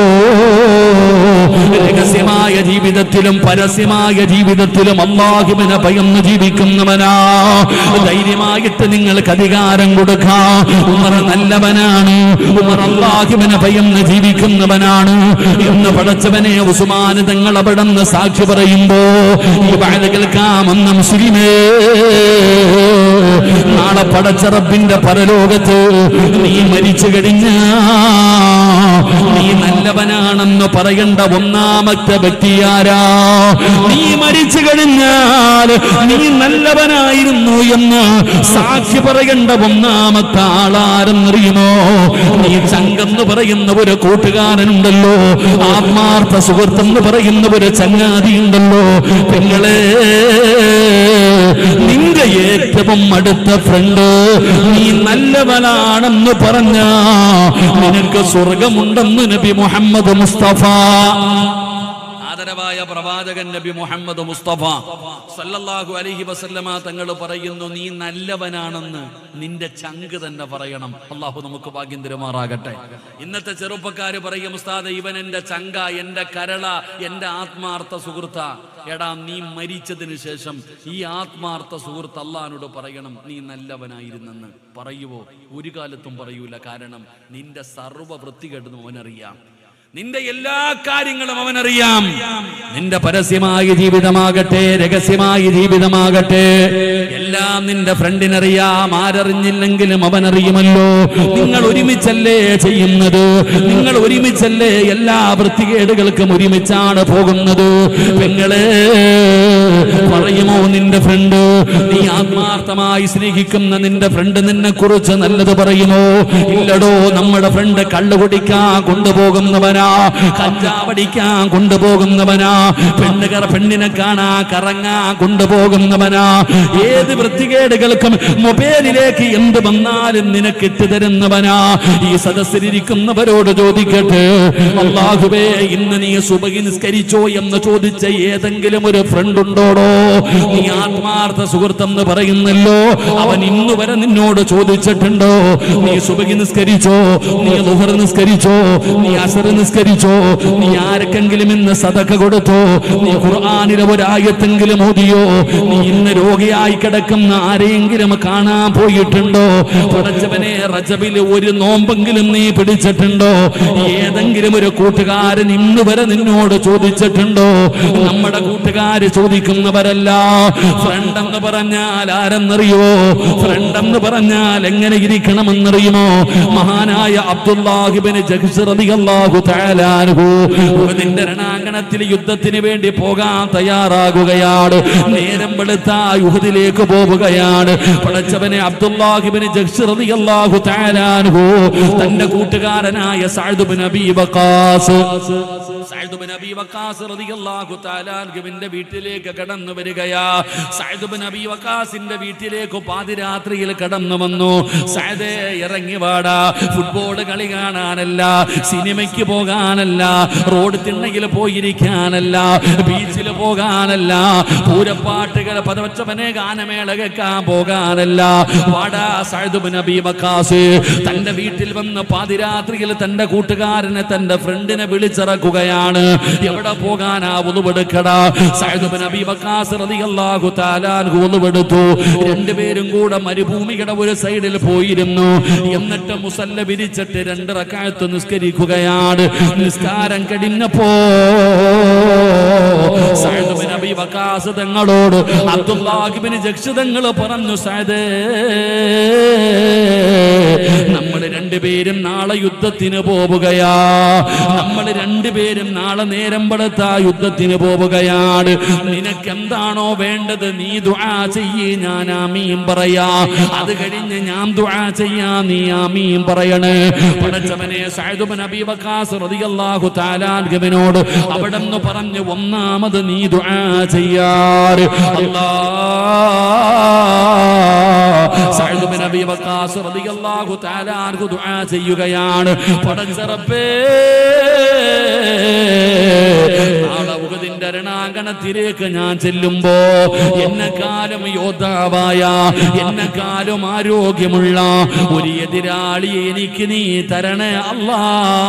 രഹസ്യമായ ജീവിതത്തിലും പരസ്യമായ ജീവിതത്തിലും അള്ളാഹുവിനെ ഭയന്ന് ജീവിക്കുന്നവനാ ധൈര്യമായിട്ട് നിങ്ങൾക്ക് അധികാരം കൊടുക്കാം ഉമർ നല്ലവനാണ് ഉമർ അള്ളാഹുവിനെ ഭയന്ന് ജീവിക്കുന്നവനാണ് എന്ന് പടച്ചവനെ ഉസ്മാൻ തങ്ങൾ അവിടെ നിന്ന് സാക്ഷി പറയുമ്പോ ഈ വാഴ കേൾക്കാമെന്ന മുസ്ലിമേ നാളെ പടച്ചറപ്പിന്റെ പരലോകത്ത് നീ മരിച്ചു കഴിഞ്ഞ നീ നല്ലവനാണെന്ന് പറയേണ്ട ഒന്നാമത്തെ വ്യക്തിയാരാ നീ മരിച്ചു കഴിഞ്ഞാൽ നീ നല്ലവനായിരുന്നു എന്ന് സാക്ഷി പറയേണ്ട ഒന്നാമത്തെ ആളാരെന്നറിയുമോ നീ ചങ്കെന്ന് പറയുന്ന ഒരു കൂട്ടുകാരനുണ്ടല്ലോ ആത്മാർത്ഥ സുഹൃത്തെന്ന് പറയുന്ന ഒരു ചങ്ങാതി ഉണ്ടല്ലോ പെങ്ങളെ നിന്റെ ഏറ്റവും അടുത്ത ഫ്രണ്ട് നീ നല്ലവനാണെന്ന് പറഞ്ഞ നിനക്ക് സ്വർഗമുണ്ടെന്ന് നബി മുഹമ്മദ് മുസ്തഫ ആദരവായ പ്രവാചകൻ നബി മുഹമ്മദ് മുസ്തഫ സല്ലല്ലാഹു അലൈഹി വസല്ലമ തങ്ങൾ പറയുന്നു നീ നല്ലവനാണെന്ന് നിന്റെ ചങ്ക് തന്നെ പറയണം അള്ളാഹു നമുക്ക് ഭാഗ്യം തരുമാറാകട്ടെ ഇന്നത്തെ ചെറുപ്പക്കാര് പറയും ഉസ്താദ് ഇവൻ എന്റെ ചങ്ക എന്റെ കരള എന്റെ ആത്മാർത്ഥ സുഹൃത്ത എടാ നീ മരിച്ചതിന് ശേഷം ഈ ആത്മാർത്ഥ സുഹൃത്ത് അള്ളഹാനോട് പറയണം നീ നല്ലവനായിരുന്നെന്ന് പറയുവോ ഒരു കാലത്തും പറയൂല കാരണം നിന്റെ സർവ്വ വൃത്തികെട്ടെന്ന് അവനറിയാം നിന്റെ എല്ലാ കാര്യങ്ങളും അവനറിയാം നിന്റെ പരസ്യമായ ജീവിതമാകട്ടെ രഹസ്യമായ ജീവിതമാകട്ടെ എല്ലാം നിന്റെ ഫ്രണ്ടിനറിയാം ആരറിഞ്ഞില്ലെങ്കിലും അവനറിയുമല്ലോ നിങ്ങൾ ഒരുമിച്ചല്ലേ ചെയ്യുന്നത് നിങ്ങൾ ഒരുമിച്ചല്ലേ എല്ലാ വൃത്തികേടുകൾക്കും ഒരുമിച്ചാണ് പോകുന്നത് പെങ്ങളെ പറയുമോ നിന്റെ ഫ്രണ്ട് നീ ആത്മാർത്ഥമായി സ്നേഹിക്കുന്ന നിന്റെ ഫ്രണ്ട് നിന്നെ കുറിച്ച് നല്ലത് പറയുമോ ഇല്ലടോ നമ്മുടെ ഫ്രണ്ട് കള്ളു കുടിക്കാൻ കൊണ്ടുപോകുന്നവനാ കഞ്ചാവടിക്കാൻ കൊണ്ടുപോകുന്നവനാ പെണ്ണുകർ പെണ്ണിനെ കാണാ കറങ്ങാ കൊണ്ടുപോകുന്നവനാ ഏത് വൃത്തികേടുകൾക്കും മൊബൈലിലേക്ക് എന്ത് വന്നാലും നിനക്ക് ഇട്ടുതരുന്നവനാ ഈ സദസ്സിലിരിക്കുന്നവരോട് ചോദിക്കട്ടെ അള്ളാഹുവേ ഇന്ന് നീ സുബഹി നിസ്കരിച്ചോ എന്ന് ചോദിച്ച ഏതെങ്കിലും ഒരു ഫ്രണ്ട് ഉണ്ടോടോ നീ ആത്മാർത്ഥ സുഹൃത്തെന്ന് പറയുന്നല്ലോ അവൻ ഇന്നു വരെ നിന്നോട് ചോദിച്ചിട്ടുണ്ടോ നീ സുബഹി നിസ്കരിച്ചോ നീ ലുഹർ നിസ്കരിച്ചോ നീ അസർ നിസ്കരിച്ചോ നീ ആർക്കെങ്കിലും ഇന്ന് സദക കൊടുത്തോ നീ ഖുർആാനിലെ ഒരായത്തെങ്കിലും ഓതിയോ നീ ഇന്ന് രോഗിയായി കിടക്കുന്ന ആരെയെങ്കിലും കാണാൻ പോയിട്ടുണ്ടോ പടച്ചവനെ റജബില് ഒരു നോമ്പെങ്കിലും നീ പിടിച്ചിട്ടുണ്ടോ ഏതെങ്കിലും ഒരു കൂട്ടുകാരൻ ഇന്ന് വരെ നിന്നോട് ചോദിച്ചിട്ടുണ്ടോ നമ്മുടെ കൂട്ടുകാര് ചോദിക്കുന്നവരല്ല ഫ്രണ്ട് എന്ന് പറഞ്ഞാൽ ആരെന്നറിയോ ഫ്രണ്ട് എന്ന് പറഞ്ഞാൽ എങ്ങനെ ഇരിക്കണമെന്നറിയുമോ മഹാനായ അബ്ദുല്ലാഹിബിന് ജഗ്സറിയാഹു തയാലാനുഹു നിന്റെ രണാങ്കണത്തിൽ യുദ്ധത്തിന് വേണ്ടി പോകാൻ തയ്യാറാകുകയാണ് നേരം വെളുത്ത യുഹദിലേക്ക് പോവുകയാണ് പടച്ചവനെ അബ്ദുല്ലാഹിബിന് ജഗ്സറിയാഹു തയാലാനുഹു തന്റെ കൂട്ടുകാരനായ സായുബിൻ Abi Waqqas Saad Abi Waqqas റളിയല്ലാഹു തആല അൻഹുവിന്റെ വീട്ടിലേക്ക് കടന്നു വരികയാ സഅദ് അബി വക്കാസിന്റെ വീട്ടിലേക്ക് പാതിരാത്രിയിൽ കടന്നു വന്നു സഅദ് ഇറങ്ങി വാടാ ഫുട്ബോൾ കളി കാണാനല്ല സിനിമയ്ക്ക് പോകാനല്ല റോഡ് തിണ്ണയിൽ പോയിരിക്കാനല്ല ബീച്ചിൽ പോകാനല്ല പൂരപ്പാട്ടുകൾ പദവച്ചവനെ ഗാനമേള കേൾക്കാൻ പോകാനല്ല വാടാ സഅദ് അബി വക്കാസ് തന്റെ വീട്ടിൽ വന്ന് പാതിരാത്രിയിൽ തന്റെ കൂട്ടുകാരനെ തന്റെ ഫ്രണ്ടിനെ വിളിച്ചിറക്കുകയാണ് എവിടെ പോകാനാ ഒന്നുപെടുക്കടാ സൈദുബൻ അബി വക്കാസ് റളിയല്ലാഹു തആല അൻഹു ഒന്നുപെടുത്തു രണ്ടുപേരും കൂടെ മരുഭൂമിയുടെ ഒരു സൈഡിൽ പോയിരുന്നു എന്നിട്ട് മുസല്ല വിരിച്ചിട്ട് രണ്ട് റക്കായത്ത് നിസ്കരിക്കുകയാണ് നിസ്കാരം കഴിഞ്ഞപ്പോ സൈദുബൻ അബി വക്കാസ് തങ്ങളോട് അബ്ദുല്ലാഹിബിൻ ജക്ഷിതങ്ങൾ പറഞ്ഞു സൈദേ നമ്മൾ രണ്ടുപേരും നാളെ യുദ്ധത്തിന് പോവുകയാ നമ്മൾ രണ്ടുപേരും നാളെ നേരം പെടുത്ത യുദ്ധത്തിന് പോവുകയാണ് നിനക്ക് എന്താണോ വേണ്ടത് നീ ദുആ ചെയ്യേ ഞാൻ ആമീൻ പറയാ അത് കഴിഞ്ഞ് ഞാൻ ദുആ ചെയ്യാ നീ ആമീൻ പറയണേ പടച്ചവനെ സഅദുബൻ അബീ വഖാസ് റളിയല്ലാഹു തആല അൻഹുവിനോട് അവിടെ നിന്ന് പറഞ്ഞു ഒന്നാമത് നീ ദുആ ചെയ്യാറ് അല്ലാ സഅദുബൻ അബീ വഖാസ് റളിയല്ലാഹു തആല അൻഹു ദുആ ചെയ്യുകയാണ് പടച്ചറപ്പേ നാളെ ഉഹദിന്റെ രണാങ്കണത്തിലേക്ക് ഞാൻ ചെല്ലുമ്പോ എന്നെക്കാലം യോദ്ധാവായ എന്നെക്കാലം ആരോഗ്യമുള്ള ഒരു എതിരാളി എനിക്ക് നീ തരണേ അല്ലാ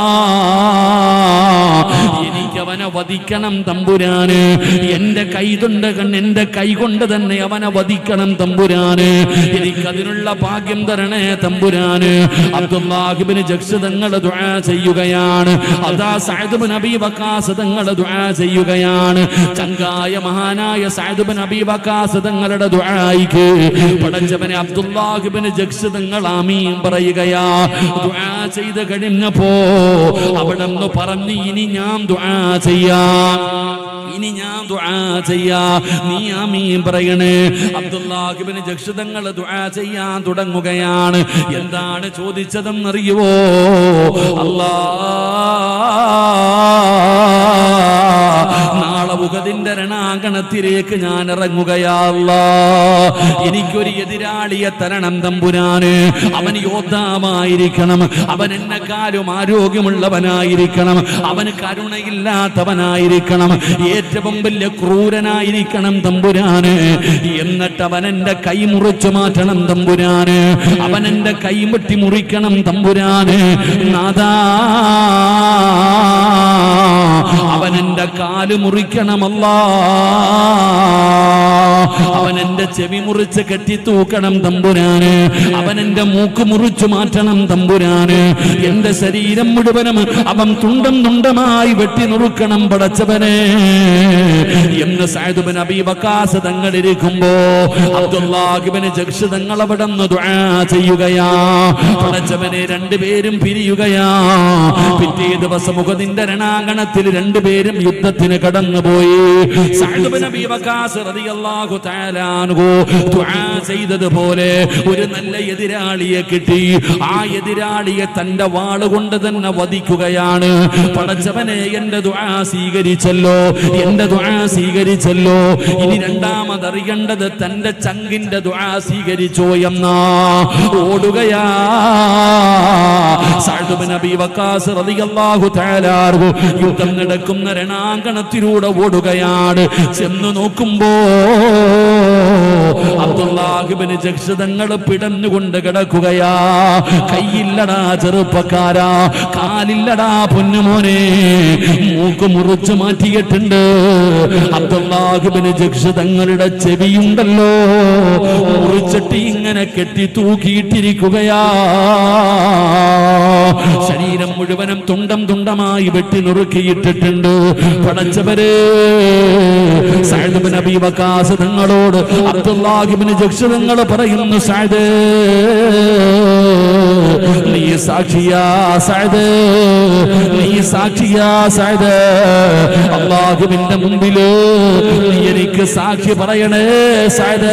എനിക്ക് അവനെ വധിക്കണം തമ്പുരാന് എന്റെ കൈതുണ്ട് കണ്ണ് എന്റെ കൈ കൊണ്ട് തന്നെ അവനെ വധിക്കണം തമ്പുരാന് എനിക്കതിനുള്ള ഭാഗ്യം തരണേ തമ്പുരാന് അബ്ദുല്ലാഹിബിന് ജക്ഷിതങ്ങൾ ദുആ ചെയ്യുകയാണ് അതാ സഅദ് സഅദ് ബിൻ അബീ വഖാസ് തങ്ങൾ ദുആ ചെയ്യുകയാണ് ചങ്കായ മഹാനായ സഅദ് ബിൻ അബീ വഖാസ് തങ്ങളുടെ ദുആയിക്ക് പടച്ചവനെ അബ്ദുല്ലാഹ് ബിൻ ജഖ്സ് തങ്ങൾ ആമീൻ പറയുകയാ ദുആ ചെയ്ത് കഴിഞ്ഞപ്പോ അവിടെ നിന്ന് പറഞ്ഞു ഇനി ഞാൻ ദുആ ചെയ്യാം ഇനി ഞാൻ ദുആ ചെയ്യാ നീ ആമീൻ പറയണേ അബ്ദുല്ലാഹിബിന് ജക്ഷിതങ്ങൾ ദുആ ചെയ്യാൻ തുടങ്ങുകയാണ് എന്താണ് ചോദിച്ചതെന്നറിയുവോ അല്ലാ നാളെ ഉഗതിന്റെ രണാങ്കണത്തിലേക്ക് ഞാൻ ഇറങ്ങുകയാ അല്ലാ എനിക്കൊരു എതിരാളിയെ തരണം തമ്പുരാന് അവൻ യോദ്ധാവായിരിക്കണം അവൻ എന്നെക്കാളും ആരോഗ്യമുള്ളവനായിരിക്കണം അവന് കരുണയില്ലാത്തവനായിരിക്കണം ഏറ്റവും വലിയ ക്രൂരനായിരിക്കണം തമ്പുരാന് എന്നിട്ട് അവൻ എന്റെ കൈ മുറിച്ചു മാറ്റണം തമ്പുരാന് അവൻ എന്റെ കൈ വെട്ടി മുറിക്കണം തമ്പുരാന് നാദാ അവൻ എന്റെ കാല് മുറിക്കണമല്ലാ അവൻ എന്റെ ചെവി മുറിച്ച് കെട്ടി തൂക്കണം തമ്പുരാന് അവൻ എന്റെ മൂക്ക് മുറിച്ചു മാറ്റണം തമ്പുരാന് എന്റെ ശരീരം മുഴുവനും അവൻ തുണ്ടം തുണ്ടമായി വെട്ടി നുറുക്കണം പടച്ചവനെ എന്ന് സായുധബൻ അബീബക്കാസ് തങ്ങളിരിക്കുമ്പോ അബ്ദുല്ലാഹിബിന് ജക്ഷ് തങ്ങൾ അവിടെ നിന്ന് ദുആ ചെയ്യുകയാ പടച്ചവനെ രണ്ടുപേരും പിരിയുകയാ പിറ്റേ ദിവസം മുഖതിന്റെ രണാങ്കണത്തിൽ രണ്ടുപേരും യുദ്ധത്തിന് കടന്നുപോയി സഅദ് അബീ വഖാസ് റളിയല്ലാഹു തആല അൻഹു ദുആ ചെയ്തതുപോലെ ഒരു നല്ല എതിരാളിയെ കിട്ടി ആ എതിരാളിയെ തന്റെ വാളുകൊണ്ട് തന്നെ വധിക്കുകയാണ് പടച്ചവനെ എന്റെ ദുആ സ്വീകരിച്ചല്ലോ എന്റെ ദുആ സ്വീകരിച്ചല്ലോ ഇനി രണ്ടാമത് അറിയേണ്ടത് തന്റെ ചങ്കിന്റെ ദുആ സ്വീകരിച്ചോ എന്നാ ഓടുകയാ സഅദ് ബിൻ അബീ വഖാസ് റളിയല്ലാഹു തആല അൻഹു യുദ്ധം നടക്കുന്ന രണാങ്കണത്തിലൂടെ ഓടുകയാണ് ചെന്ന് നോക്കുമ്പോ അബ്ദുല്ലാഹിബിന് ജക്ഷതങ്ങൾ പിടഞ്ഞുകൊണ്ട് കിടക്കുകയാ കയ്യില്ലടാ ചെറുപ്പക്കാരാ കാലില്ലടാ പൊന്നുമോനെ മൂക്ക് മുറിച്ചു മാറ്റിയിട്ടുണ്ട് അബ്ദുല്ലാഹിബിന് ജക്ഷതങ്ങളുടെ ചെവിയുണ്ടല്ലോ മുറിച്ചിട്ട് ഇങ്ങനെ കെട്ടി തൂക്കിയിട്ടിരിക്കുകയാ ശരീരം മുഴുവനും തുണ്ടം തുണ്ടമായി വെട്ടി നുറുക്കിയിട്ടിട്ടുണ്ട് പടച്ചവരെ സഅദ് നബി വക്കാസ് തങ്ങളോട് അബ്ദുല്ലാഹിബിന് ജക്ഷതങ്ങൾ പറയുന്നു സഅദ് നീ സാക്ഷിയാ സഅദ് നീ സാക്ഷിയാ സഅദ് അള്ളാഹുവിന്റെ മുമ്പില് നീ എനിക്ക് സാക്ഷി പറയണേ സഅദ്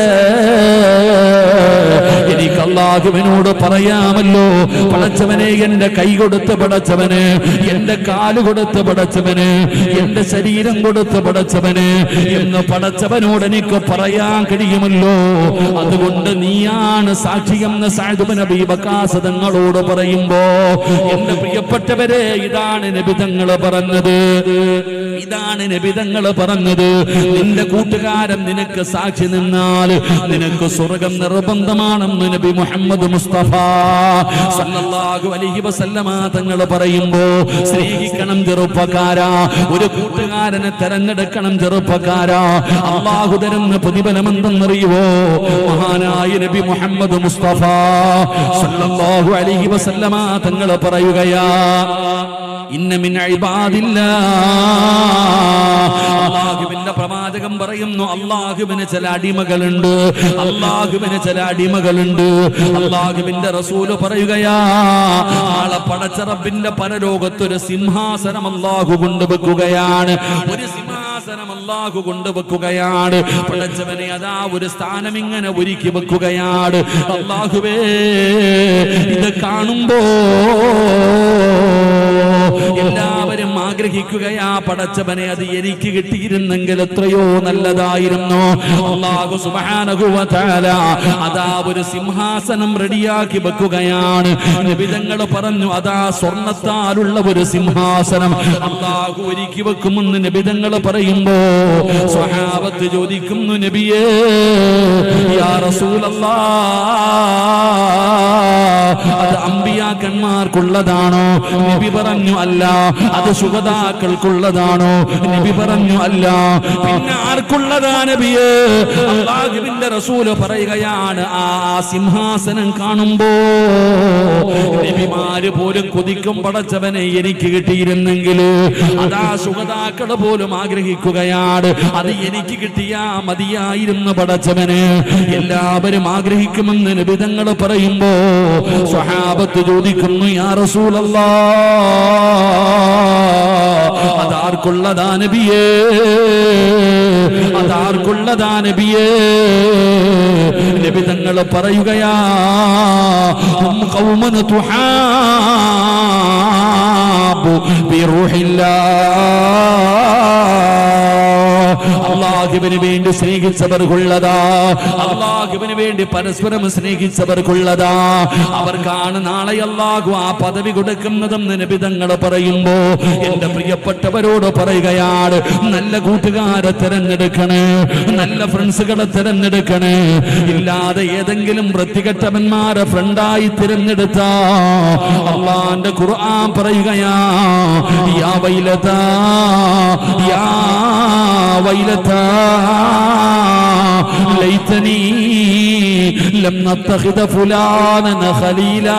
എനിക്ക് അള്ളാഹുവിനോട് പറയാമല്ലോ പടച്ചവനെ എന്റെ കൈ കൊടുത്ത് പടച്ചവന് എന്റെ കാല് കൊടുത്ത് പടച്ചവന് എന്റെ ശരീരം കൊടുത്ത് പടച്ചവന് എന്ന് പടച്ചവനോട് എനിക്ക് പറയാൻ കഴിയുമല്ലോ അതുകൊണ്ട് നീയാണ് സാക്ഷിയെന്ന് സാധുബ് നബി ബക്കാസ് തങ്ങളോട് പറയുമ്പോ എന്റെ പ്രിയപ്പെട്ടവരെ ഇതാണ് നബിതങ്ങൾ പറഞ്ഞത് ഇതാണ് നബിതങ്ങൾ പറഞ്ഞത് നിന്റെ കൂട്ടുകാരൻ നിനക്ക് സാക്ഷി നിന്നാൽ നിനക്ക് സ്വർഗം നിർബന്ധമാണെന്ന് നബി മുഹമ്മദ് മുസ്തഫ സല്ലല്ലാഹു അലൈഹി വസല്ലമ തങ്ങൾ പറയുമ്പോ സ്നേഹിക്കണം ചെറുപ്പക്കാരാ ഒരു കൂട്ടുകാരനെ തെരഞ്ഞെടുക്കണം ചെറുപ്പക്കാരാ അള്ളാഹു തരുന്ന പ്രതിഫലം എന്തെന്നറിയുവോ മഹാനായ നബി മുഹമ്മദ് മുസ്തഫ സല്ലല്ലാഹു അലൈഹി വസല്ലമ തങ്ങൾ പറയുകയാ ഇന്ന മിൻ ഇബാദില്ലാ അള്ളാഹുവിന്റെ പ്രവാചകം പറയുന്നു അള്ളാഹുവിന് ചില അടിമകളുണ്ട് അള്ളാഹുവിന് ചില അടിമകളുണ്ട് അള്ളാഹുവിന്റെ റസൂല് പറയുകയാ ആളെ പടച്ചറബിന്റെ പരലോകത്തൊരു സിംഹാസനം അള്ളാഹു കൊണ്ടുവെക്കുകയാണ് ഒരു സിംഹാസനം അള്ളാഹു കൊണ്ടുവെക്കുകയാണ് പടച്ചവനെ അതാ ഒരു സ്ഥാനം ഇങ്ങനെ ഒരുക്കി വെക്കുകയാണ് അള്ളാഹുവേ ഇത് കാണുമ്പോ എല്ലാവരും ആഗ്രഹിക്കുകയാ പടച്ചവനെ അത് എനിക്ക് കിട്ടിയിരുന്നെങ്കിൽ എത്രയോ നല്ലതായിരുന്നു അള്ളാഹു സുബ്ഹാനഹു വ തആല അതാ ഒരു സിംഹാസനം റെഡിയാക്കി വെക്കുകയാണ് നബിതങ്ങൾ പറഞ്ഞു അതാ സ്വർണത്താലുള്ള ഒരു സിംഹാസനം അള്ളാഹു ഒരുക്കി വെക്കുമെന്ന് നബിതങ്ങൾ പറയുമ്പോ സ്വഹാബത്ത് ചോദിക്കുന്നു നബിയേ യാ റസൂലല്ലാഹ് അത് അമ്പിയാക്കന്മാർക്കുള്ളതാണോ നബി പറഞ്ഞു അല്ല അത് ശുഭതാക്കൾക്കുള്ളതാണോ നബി പറഞ്ഞു അല്ല പിന്നെ ആർക്കുള്ളതാ നബിയേ അള്ളാഹുവിന്റെ റസൂല് പറയുകയാണ് ആ സിംഹാസനം കാണുമ്പോ നബിമാര് പോലും കൊതിക്കും പടച്ചവനെ എനിക്ക് കിട്ടിയിരുന്നെങ്കിൽ അതാ സുഖതാക്കള് പോലും ആഗ്രഹിക്കുകയാണ് അത് എനിക്ക് കിട്ടിയാ മതിയായിരുന്നു പടച്ചവന് എല്ലാവരും ആഗ്രഹിക്കുമെന്ന് നിബിതങ്ങൾ പറയുമ്പോ സ്വഹാബത്ത് ചോദിക്കുന്നു യാ റസൂലല്ലാ അതാർക്കുള്ളതാ നബിയേ അതാർക്കുള്ളതാ നബിയേ നബി തങ്ങൾ പറയുകയാ ഹും ഖൗമൻ തുഹാബു ബിറൂഹില്ലാ അള്ളാഹുവിന് വേണ്ടി സ്നേഹിച്ചവർക്കുള്ളതാ അള്ളാഹുവിന് വേണ്ടി പരസ്പരം സ്നേഹിച്ചവർക്കുള്ളതാ അവർക്കാണ് നാളെ അള്ളാഹു ആ പദവി കൊടുക്കുന്നതെന്ന് നബിതങ്ങൾ പറയുമ്പോ എന്റെ പ്രിയപ്പെട്ടവരോട് പറയുകയാണ് നല്ല കൂട്ടുകാരെ തിരഞ്ഞെടുക്കണേ നല്ല ഫ്രണ്ട്സുകളെ തിരഞ്ഞെടുക്കണേ ഇല്ലാതെ ഏതെങ്കിലും വൃത്തികെട്ടവന്മാരെ ഫ്രണ്ടായി തിരഞ്ഞെടുത്ത അള്ളാന്റെ ഖുർആൻ പറയുകയാ യാ വൈലതാ യാ ويلتى ليتني لم نتخذ فلانا خليلا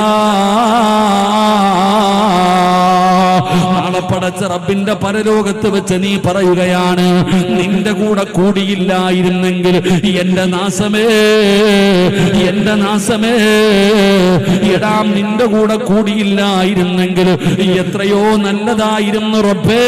നാളെ പടച്ച റബ്ബിന്റെ പരലോകത്ത് വെച്ച് നീ പറയുകയാണ് നിന്റെ കൂടെ കൂടിയില്ലായിരുന്നെങ്കിൽ എന്റെ നാശമേ എന്റെ നാശമേ എടാം നിന്റെ കൂടെ കൂടിയില്ലായിരുന്നെങ്കിൽ എത്രയോ നല്ലതായിരുന്നു റബ്ബേ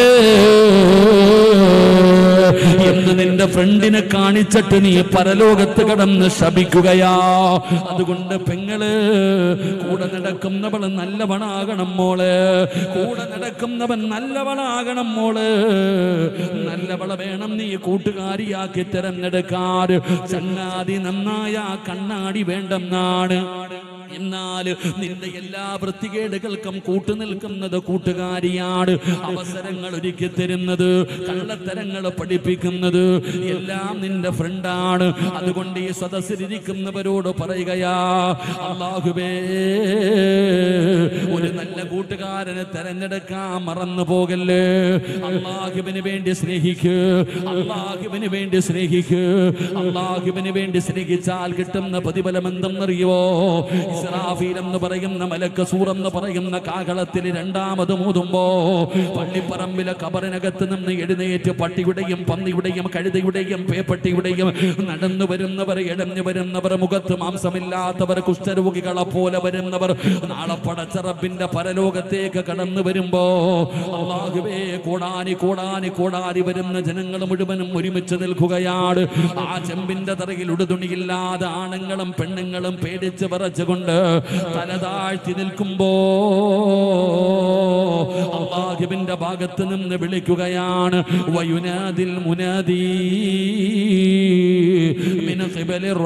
എന്ന് നിന്റെ ഫ്രണ്ടിനെ കാണിച്ചിട്ട് നീ പരലോകത്ത് കടന്ന് ശപിക്കുകയാ അതുകൊണ്ട് പെങ്ങള് കൂടെ നടക്കുന്നവൾ നല്ലവണാകണം മോള് കൂടെ നടക്കുന്നവൻ നല്ലവളാകണം മോള് നല്ലവള വേണം നീ കൂട്ടുകാരിയാക്കി തിരഞ്ഞെടുക്കാറ് ചങ്ങാതി നന്നായ കണ്ണാടി വേണ്ടെന്നാണ് എന്നാൽ നിന്റെ എല്ലാ വൃത്തികേടുകൾക്കും കൂട്ടുനിൽക്കുന്നത് കൂട്ടുകാരിയാണ് അവസരങ്ങൾ ഒരുക്കി തരുന്നത് കള്ളത്തരങ്ങൾ പഠിപ്പിക്കുന്നത് എല്ലാം നിന്റെ ഫ്രണ്ടാണ് അതുകൊണ്ട് ഈ സദസ്സിലിരിക്കുന്നവരോട് പറയുകയാ അള്ളാഹുബേ ഒരു നല്ല കൂട്ടുകാരനെ തെരഞ്ഞെടുക്കാൻ മറന്നു പോകല്ലേ അള്ളാഹുവിന് വേണ്ടി സ്നേഹിക്ക് അള്ളാഹുവിന് വേണ്ടി സ്നേഹിക്ക് അള്ളാഹുവിന് വേണ്ടി സ്നേഹിച്ചാൽ കിട്ടുന്ന പ്രതിഫലം എന്തെന്നറിയോ ഇസ്രാഫീൽ എന്ന് പറയുന്ന മലക്ക് സൂർ എന്ന് പറയുന്ന കാകളത്തിൽ രണ്ടാമത് മൂതുമ്പോ പള്ളിപ്പറമ്പിലെ കബറിനകത്ത് നിന്ന് എഴുന്നേറ്റ് പട്ടിയുടെയും പന്നിയുടെയും കഴുതയുടെയും പേപ്പട്ടിയുടെയും നടന്നു വരുന്നവർ ഇടഞ്ഞു വരുന്നവർ മുഖത്ത് മാംസമില്ലാത്തവർ കുഷ്ഠരോഗികളെ പോലെ വരുന്നവർ നാളെ പടച്ചറബിന്റെ പരലോകത്തേക്ക് കടന്നു വരുമ്പോ അള്ളാഹുവേ കോടാനി കോടാനി കോടാനി വരുന്ന ജനങ്ങൾ മുഴുവനും ഒരുമിച്ച് നിൽക്കുകയാണ് ആ ചെമ്പിന്റെ തറയിൽ ഉടുതുണിയില്ലാതെ ആണുങ്ങളും പെണ്ണുങ്ങളും പേടിച്ച് വിറച്ചുകൊണ്ട് തല താഴ്ത്തി നിൽക്കുമ്പോ അള്ളാഹുവിന്റെ ഭാഗത്ത് നിന്ന് വിളിക്കുകയാണ് വയുനാദിൽ മുനാദി മിൻ ഖിബലിർ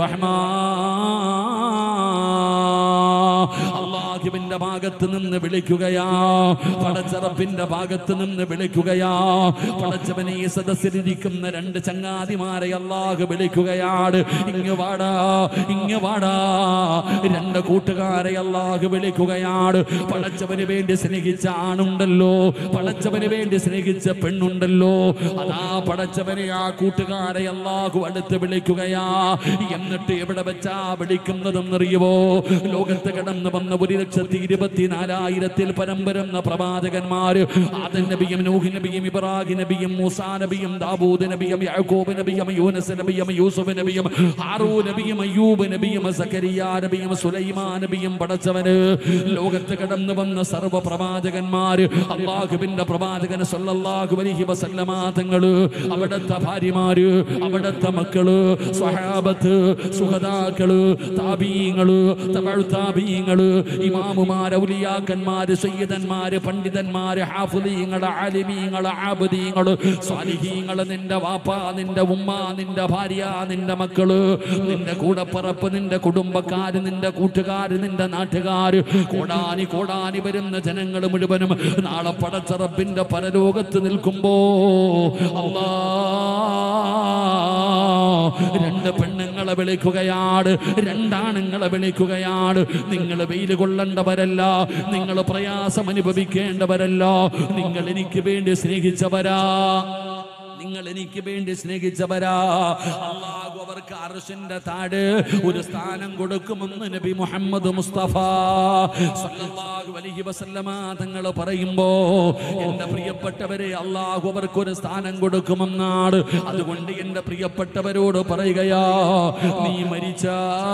റഹ്മാൻ അള്ളാഹുവിന്റെ ഭാഗത്ത് നിന്ന് വിളിക്കുകയാ പടച്ചറപ്പിന്റെ ഭാഗത്ത് നിന്ന് വിളിക്കുകയാ പടച്ചവനെ ഈ സദസ്സിലിരിക്കുന്ന രണ്ട് ചങ്ങാതിമാരെ അള്ളാഹു വിളിക്കുകയാണ് ഇങ്ങ് വാടാ ഇങ്ങ് വാടാ രണ്ട് കൂട്ടുകാരെ അള്ളാഹു വിളിക്കുകയാണ് പടച്ചവന് വേണ്ടി സ്നേഹിച്ച ആണുണ്ടല്ലോ പടച്ചവന് വേണ്ടി സ്നേഹിച്ച പെണ്ണുണ്ടല്ലോ അതാ പടച്ചവനെ ആ കൂട്ടുകാരെ അള്ളാഹു അടുത്ത് വിളിക്കുകയാ എന്നിട്ട് എവിടെ വെച്ചാ വിളിക്കുന്നതെന്നറിയുവോ ലോകത്ത് കടന്നു വന്ന ഒരു ലക്ഷത്തി ഇരുപത്തിനാലായിരത്തിൽ പരം വരുന്ന പ്രവാചകന്മാര് ആദൻ നബിയും നൂഹ് നബിയും ഇബ്രാഹിം നബിയും മൂസാ നബിയും ദാവൂദ് നബിയും യാക്കൂബ് നബിയും യൂനസ് നബിയും യൂസുഫ് നബിയും ഹാറൂ നബിയും അയ്യൂബ് നബിയും സക്കരിയ നബിയും സുലൈമാൻ നബിയും പടച്ചവന് ലോകത്ത് കടന്നു വന്ന സർവ്വ പ്രവാചകന്മാര് അള്ളാഹുവിന്റെ പ്രവാചകൻ സല്ലല്ലാഹു അലൈഹി വസല്ലമ തങ്ങള് അവിടുത്തെ ഭാര്യമാര് അവിടുത്തെ മക്കള് സ്വഹാബത്ത് സുഹദാക്കള് താബീങ്ങള് തബഴ് താബീങ്ങള് ഇമാമുമാര് ഔലിയാക്കന്മാര് സയ്യിദന്മാര് പണ്ഡിതന്മാര് ഹാഫുദീങ്ങള് ആലിമീങ്ങള് ആബുദീങ്ങള് സ്വാലിഹീങ്ങള് നിന്റെ വാപ്പ നിന്റെ ഉമ്മ നിന്റെ ഭാര്യ നിന്റെ മക്കള് നിന്റെ കൂടപ്പറപ്പ് നിന്റെ കുടുംബക്കാര് നിന്റെ കൂട്ടുകാര് നിന്റെ നാട്ടുകാര് കോടാനി കോടാനി വരുന്ന ജനങ്ങൾ മുഴുവനും നാളെ പടച്ചറപ്പിന്റെ പരലോകത്ത് നിൽക്കുമ്പോ അല്ലാ രണ്ട് പെണ്ണുങ്ങളെ വിളിക്കുകയാണ് രണ്ടാണുങ്ങളെ വിളിക്കുകയാണ് നിങ്ങൾ വെയിൽ കൊള്ളേണ്ടവരല്ല നിങ്ങൾ പ്രയാസം അനുഭവിക്കേണ്ടവരല്ല നിങ്ങൾ എനിക്ക് വേണ്ടി സ്നേഹിച്ചവരാ നിങ്ങൾ എനിക്ക് വേണ്ടി സ്നേഹിച്ചവരാ അള്ളാഹു അവർക്ക് അർഷിന്റെ താട് ഒരു സ്ഥാനം കൊടുക്കുമെന്ന് നബി മുഹമ്മദ് മുസ്തഫ സല്ലല്ലാഹു അലൈഹി വസല്ലമ തങ്ങൾ പറയുമ്പോ എന്റെ പ്രിയപ്പെട്ടവരെ അള്ളാഹു അവർക്ക് ഒരു സ്ഥാനം കൊടുക്കുമെന്നാണ് അതുകൊണ്ട് എന്റെ പ്രിയപ്പെട്ടവരോട് പറയുകയാ നീ മരിച്ച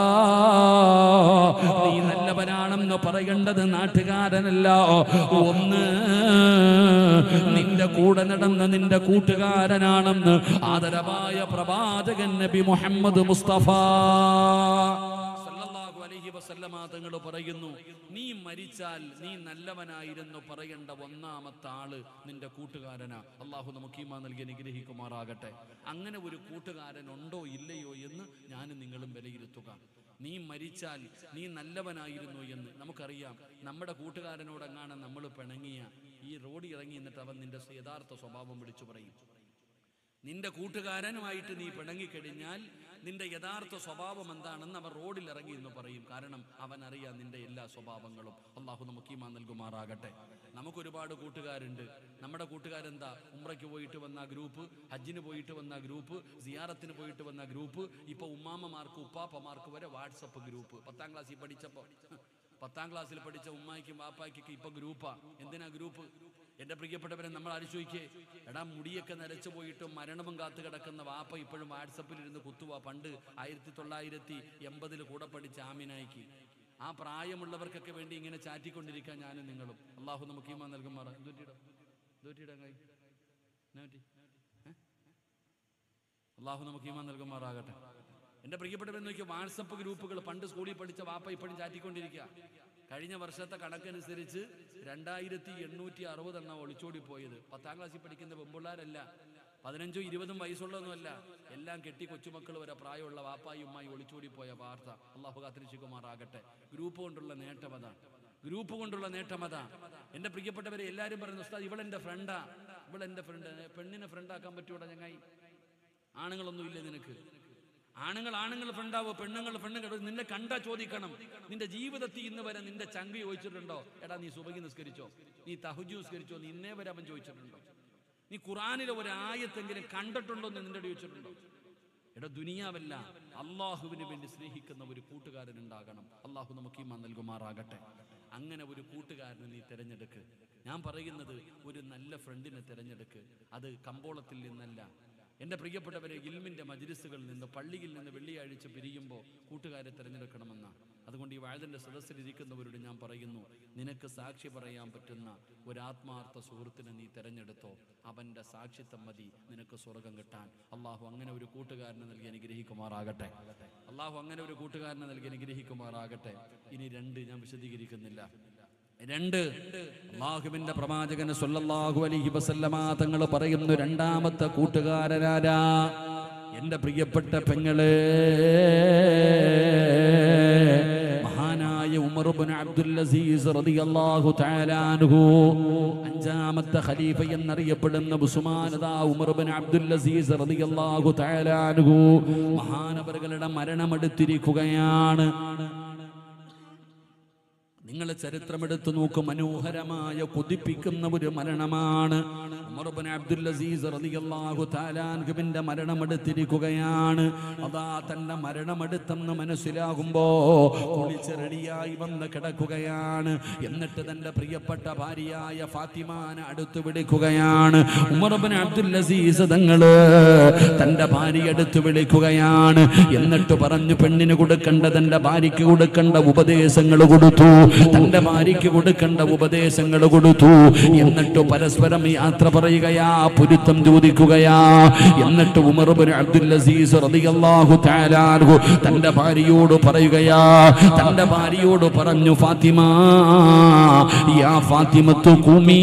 നീ നല്ലവനാണെന്ന് പറയേണ്ടത് നാട്ടുകാരനല്ല ഒന്ന് നിന്റെ കൂടെ നടന്ന നിന്റെ കൂട്ടുകാരനാണെന്ന് ആദരവായ പ്രവാചകൻ നബി മുഹമ്മദ് മുസ്തഫ സല്ലല്ലാഹു അലൈഹി വസല്ലമ തങ്ങൾ പറയുന്നു നീ മരിച്ചാൽ നീ നല്ലവനായിരുന്നു പറയേണ്ട ഒന്നാമത്തെ ആള് നിന്റെ കൂട്ടുകാരനാ അള്ളാഹു നമുക്ക് ഈമാ നൽകി അനുഗ്രഹിക്കുമാറാകട്ടെ അങ്ങനെ ഒരു കൂട്ടുകാരൻ ഉണ്ടോ ഇല്ലയോ എന്ന് ഞാനും നിങ്ങളും വിലയിരുത്തുക നീ മരിച്ചാൽ നീ നല്ലവനായിരുന്നു എന്ന് നമുക്കറിയാം നമ്മുടെ കൂട്ടുകാരനോടെങ്ങാണ് നമ്മൾ പിണങ്ങിയ ഈ റോഡിൽ ഇറങ്ങി എന്നിട്ട് അവൻ നിന്റെ യഥാർത്ഥ സ്വഭാവം വിളിച്ചു പറയും നിന്റെ കൂട്ടുകാരനുമായിട്ട് നീ പിണങ്ങിക്കഴിഞ്ഞാൽ നിന്റെ യഥാർത്ഥ സ്വഭാവം എന്താണെന്ന് അവൻ റോഡിൽ ഇറങ്ങി എന്ന് പറയും കാരണം അവൻ അറിയാം നിന്റെ എല്ലാ സ്വഭാവങ്ങളും അള്ളാഹു നമുക്ക് ഈമാ നൽകുമാറാകട്ടെ നമുക്കൊരുപാട് കൂട്ടുകാരുണ്ട് നമ്മുടെ കൂട്ടുകാരെന്താ ഉമ്രയ്ക്ക് പോയിട്ട് വന്ന ഗ്രൂപ്പ് ഹജ്ജിന് പോയിട്ട് വന്ന ഗ്രൂപ്പ് സിയാറത്തിന് പോയിട്ട് വന്ന ഗ്രൂപ്പ് ഇപ്പൊ ഉമ്മാമ്മമാർക്ക് ഉപ്പാപ്പമാർക്ക് വരെ വാട്സപ്പ് ഗ്രൂപ്പ് പത്താം ക്ലാസ്സിൽ പഠിച്ചപ്പോൾ പത്താം ക്ലാസ്സിൽ പഠിച്ച ഉമ്മായിക്കും വാപ്പായ്ക്കൊക്കെ ഇപ്പൊ ഗ്രൂപ്പാ എന്തിനാ ഗ്രൂപ്പ് എന്റെ പ്രിയപ്പെട്ടവരെ നമ്മൾ ആലോചിക്കേ എടാ മുടിയൊക്കെ നരച്ചു പോയിട്ട് മരണവും കാത്തു കിടക്കുന്ന വാപ്പ ഇപ്പോഴും വാട്സപ്പിൽ ഇരുന്ന് കുത്തുവാ പണ്ട് ആയിരത്തി തൊള്ളായിരത്തി എൺപതിൽ കൂടെ പഠിച്ച ആമിനായിക്ക് ആ പ്രായമുള്ളവർക്കൊക്കെ വേണ്ടി ഇങ്ങനെ ചാറ്റിക്കൊണ്ടിരിക്കാൻ ഞാനും നിങ്ങളും അള്ളാഹു നമുക്ക് ഈമാ നൽകുമാറ അള്ളാഹു നമുക്ക് ഈമാ നൽകുമാറാകട്ടെ എന്റെ പ്രിയപ്പെട്ടവൻ നോക്കിയ വാട്സപ്പ് ഗ്രൂപ്പുകൾ പണ്ട് സ്കൂളിൽ പഠിച്ച വാപ്പ ഇപ്പോഴും ചാറ്റിക്കൊണ്ടിരിക്കുക കഴിഞ്ഞ വർഷത്തെ കണക്കനുസരിച്ച് രണ്ടായിരത്തി എണ്ണൂറ്റി അറുപതെണ്ണം ഒളിച്ചോടി പോയത് പത്താം ക്ലാസ്സിൽ പഠിക്കുന്ന പെമ്പിള്ളാരല്ല പതിനഞ്ചോ ഇരുപതും വയസ്സുള്ളതൊന്നുമല്ല എല്ലാം കെട്ടി കൊച്ചുമക്കൾ വരെ പ്രായമുള്ള വാപ്പായി ഉമ്മായി ഒളിച്ചോടി പോയ വാർത്ത അള്ളാഹു കാത്തിരിച്ചുകുമാറാകട്ടെ ഗ്രൂപ്പ് കൊണ്ടുള്ള നേട്ടം അതാ ഗ്രൂപ്പ് കൊണ്ടുള്ള നേട്ടം അതാ എന്റെ പ്രിയപ്പെട്ടവരെ എല്ലാവരും പറയുന്നു ഉസ്താദ് ഇവളെന്റെ ഫ്രണ്ടാ ഇവളെന്റെ ഫ്രണ്ട് പെണ്ണിനെ ഫ്രണ്ടാക്കാൻ പറ്റൂടാ ചങ്ങായി ആണുങ്ങളൊന്നും ഇല്ല നിനക്ക് ആണുങ്ങൾ ആണുങ്ങൾ ഫ്രണ്ടാവോ പെണ്ണുങ്ങൾ പെണ്ണുങ്ങൾ നിന്നെ കണ്ടാ ചോദിക്കണം നിന്റെ ജീവിതത്തിൽ ഇന്ന് വരെ നിന്റെ ചങ്ക് ചോദിച്ചിട്ടുണ്ടോ എടാ നീ സുബഹി നിസ്കരിച്ചോ നീ തഹുജു നിസ്കരിച്ചോ നീ ഇന്നേ വരെ അവൻ ചോദിച്ചിട്ടുണ്ടോ നീ ഖുറാനിലെ ഒരു ആയത്തെങ്കിലും കണ്ടിട്ടുണ്ടോ എന്ന് നിന്റെ ചോദിച്ചിട്ടുണ്ടോ എടാ ദുനിയാവല്ല അള്ളാഹുവിന് വേണ്ടി സ്നേഹിക്കുന്ന ഒരു കൂട്ടുകാരൻ ഉണ്ടാകണം അള്ളാഹു നമുക്ക് ഈ നൽകുമാറാകട്ടെ അങ്ങനെ ഒരു കൂട്ടുകാരനെ നീ തിരഞ്ഞെടുക്ക് ഞാൻ പറയുന്നത് ഒരു നല്ല ഫ്രണ്ടിനെ തിരഞ്ഞെടുക്ക് അത് കമ്പോളത്തിൽ നിന്നല്ല എൻ്റെ പ്രിയപ്പെട്ടവരെ ഇൽമിൻ്റെ മജ്ലിസുകളിൽ നിന്ന് പള്ളിയിൽ നിന്ന് വെള്ളിയാഴ്ച പിരിയുമ്പോൾ കൂട്ടുകാരെ തിരഞ്ഞെടുക്കണമെന്ന അതുകൊണ്ട് ഈ വാഴതിൻ്റെ സദസ്സിലിരിക്കുന്നവരോട് ഞാൻ പറയുന്നു നിനക്ക് സാക്ഷി പറയാൻ പറ്റുന്ന ഒരു ആത്മാർത്ഥ സുഹൃത്തിനെ നീ തിരഞ്ഞെടുത്തോ അവൻ്റെ സാക്ഷിത്വം മതി നിനക്ക് സ്വർഗം കിട്ടാൻ അള്ളാഹു അങ്ങനെ ഒരു കൂട്ടുകാരനെ നൽകി അനുഗ്രഹിക്കുമാറാകട്ടെ അള്ളാഹു അങ്ങനെ ഒരു കൂട്ടുകാരനെ നൽകി അനുഗ്രഹിക്കുമാറാകട്ടെ ഇനി രണ്ട് ഞാൻ വിശദീകരിക്കുന്നില്ല രണ്ട് അള്ളാഹുവിന്റെ പ്രവാചകന് സല്ലല്ലാഹു അലൈഹി വസല്ലമ തങ്ങൾ പറയുന്നു രണ്ടാമത്തെ കൂട്ടുകാരനാരാ എന്റെ പ്രിയപ്പെട്ട പെങ്ങളെ മഹാനായ ഉമർ ഇബ്നു അബ്ദുൽ അസീസ് റളിയല്ലാഹു തആല അൻഹു അഞ്ചാമത്തെ ഖലീഫ എന്നറിയപ്പെടുന്ന ഉസ്മാനത ഉമർ ഇബ്നു അബ്ദുൽ അസീസ് റളിയല്ലാഹു തആല അൻഹു മഹാനവറുകളുടെ മരണമെടുത്തിരിക്കുകയാണ് നിങ്ങൾ ചരിത്രമെടുത്ത് നോക്കും മനോഹരമായ കൊതിപ്പിക്കുന്ന ഒരു മരണമാണ് ഉമർ ഇബ്നു അബ്ദുൽ അസീസ് റളിയല്ലാഹു തആലാൻഹുവിന്റെ മരണമെടുത്തിരിക്കുകയാണ് അതാ തന്റെ മരണമെടുത്തെന്ന് മനസ്സിലാകുമ്പോ കുളിച്ച് റെഡിയായി വന്ന് കിടക്കുകയാണ് എന്നിട്ട് തന്റെ പ്രിയപ്പെട്ട ഭാര്യയായ ഫാത്തിമാനെ അടുത്ത് വിളിക്കുകയാണ് ഉമർ ഇബ്നു അബ്ദുൽ അസീസ് തങ്ങള് തന്റെ ഭാര്യ അടുത്ത് വിളിക്കുകയാണ് എന്നിട്ട് പറഞ്ഞു പെണ്ണിന് കൊടുക്കേണ്ട തന്റെ ഭാര്യയ്ക്ക് കൊടുക്കേണ്ട ഉപദേശങ്ങൾ കൊടുത്തു തന്റെ ഭാര്യയ്ക്ക് കൊടുക്കേണ്ട ഉപദേശങ്ങൾ കൊടുത്തു എന്നിട്ട് പരസ്പരം യാത്ര പറയുകയാ പൊരുത്തം ചോദിക്കുകയാ എന്നിട്ട് ഉമർ ഇബ്നു അബ്ദുൽ അസീസ് റളിയല്ലാഹു തആല അൻഹു തന്റെ ഭാര്യയോട് പറയുകയാ തന്റെ ഭാര്യയോട് പറഞ്ഞു ഫാത്തിമ യാ ഫാത്തിമത്തു കുമീ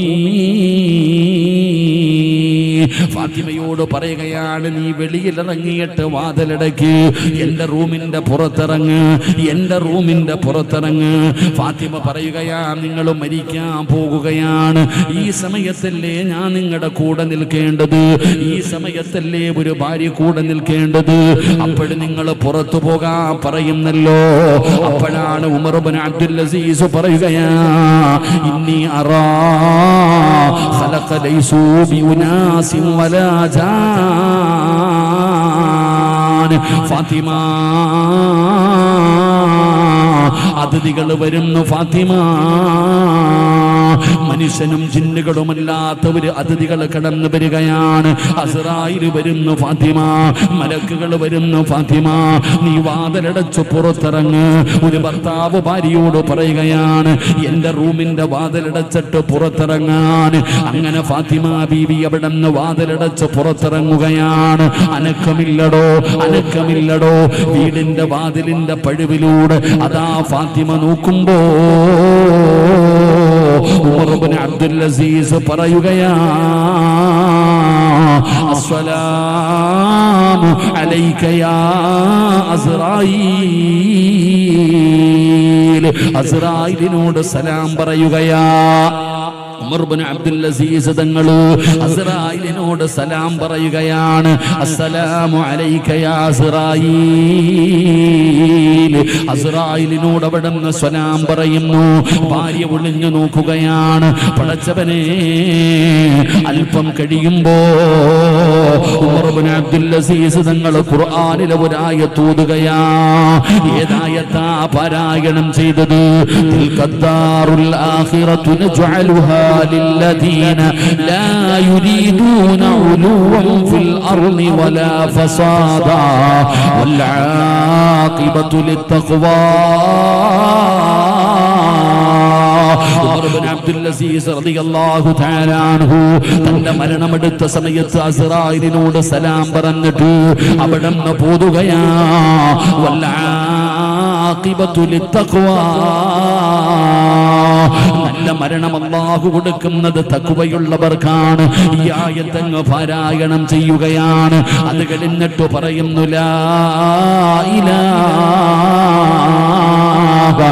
ഫാത്തിമയോട് പറയുകയാണ് നീ വെളിയിൽ ഇറങ്ങിയിട്ട് വാതിലടക്ക് എന്റെ റൂമിന്റെ പുറത്തിറങ്ങ് എന്റെ റൂമിന്റെ പുറത്തിറങ്ങ് ഫാത്തിമ പറയുകയാ നിങ്ങൾ മരിക്കാൻ പോകുകയാണ് ഈ സമയത്തല്ലേ ഞാൻ നിങ്ങളുടെ കൂടെ നിൽക്കേണ്ടത് ഈ സമയത്തല്ലേ ഒരു ഭാര്യ കൂടെ നിൽക്കേണ്ടത് അപ്പോഴും നിങ്ങൾ പുറത്തു പോകാൻ പറയുന്നല്ലോ അപ്പോഴാണ് ഉമർബൻ അബ്ദുൽ അസീസ് പറയുകയാ ഇന്നി അറാ خلق ليسوا بأناس ولا جان ഫാത്തിമ അതിഥികൾ വരുന്നു ഫാത്തിമ മനുഷ്യനും ജിന്നുകളുമല്ലാത്തവര് അതിഥികൾ കടന്നു വരികയാണ് അസറായിൽ വരുന്നു ഫാത്തിമ മലക്കുകൾ വരുന്നു ഫാത്തിമ നീ വാതിലടച്ചു പുറത്തിറങ്ങ് ഒരു ഭർത്താവ് ഭാര്യയോട് പറയുകയാണ് എന്റെ റൂമിന്റെ വാതിലടച്ചിട്ട് പുറത്തിറങ്ങാൻ അങ്ങനെ ഫാത്തിമ ബീവി അവിടെ നിന്ന് വാതിലടച്ച് പുറത്തിറങ്ങുകയാണ് അനക്കമില്ലടോ അനക്കമില്ലടോ വീടിന്റെ വാതിലിന്റെ പഴുവിലൂടെ അതാ ഫാത്തിമ നോക്കുമ്പോ ഉമർബിൻ അബ്ദുൽ അസീസ് പറയുകയാ അസ്സലാമു അലൈക യാ അസ്റായീൽ അസ്റായിലിനോട് സലാം പറയുകയാ ഉമർബിൻ അബ്ദുൽ അസീസ് തങ്ങൾ അസ്റായിലിനോട് സലാം പറയുകയാണ് അസ്സലാമു അലൈക യാ അസ്റായീൽ അസ്റായിലിനോട് അവിടെ നിന്ന് സലാം പറയുന്നു ഭാര്യ ഒളിഞ്ഞു നോക്കുകയാണ് പടച്ചവനെ അല്പം കഴിയുമ്പോ ഉമർബിൻ അബ്ദുൽ അസീസ് തങ്ങൾ ഖുർആനിലെ ഒരായത്തൂതുകയാ ഏതായത്താ പാരായണം ചെയ്തത് തിൽക്കദ്ദാറുൽ ആഖിറത്തു നജ്അലുഹാ للذين لا يريدون علوا في الأرض ولا فسادا والعاقبة للتقوى അബ്ദുൽ അസീസ് റളിയല്ലാഹു തആല അൻഹു തന്റെ മരണമെടുത്ത സമയത്ത് അസ്റായിലിനോട് സലാം പറഞ്ഞിട്ട് അവിടെ നിന്ന് പോതുകയാ വല്ലാഖിബത്തു ലിത്തഖ്വാ നല്ല മരണം അള്ളാഹു കൊടുക്കുന്നത് തക്കുവയുള്ളവർക്കാണ് ഈ ആയത്തങ്ങ് പാരായണം ചെയ്യുകയാണ് അത് കഴിഞ്ഞിട്ട് പറയുന്നു ലാ ഇലാഹ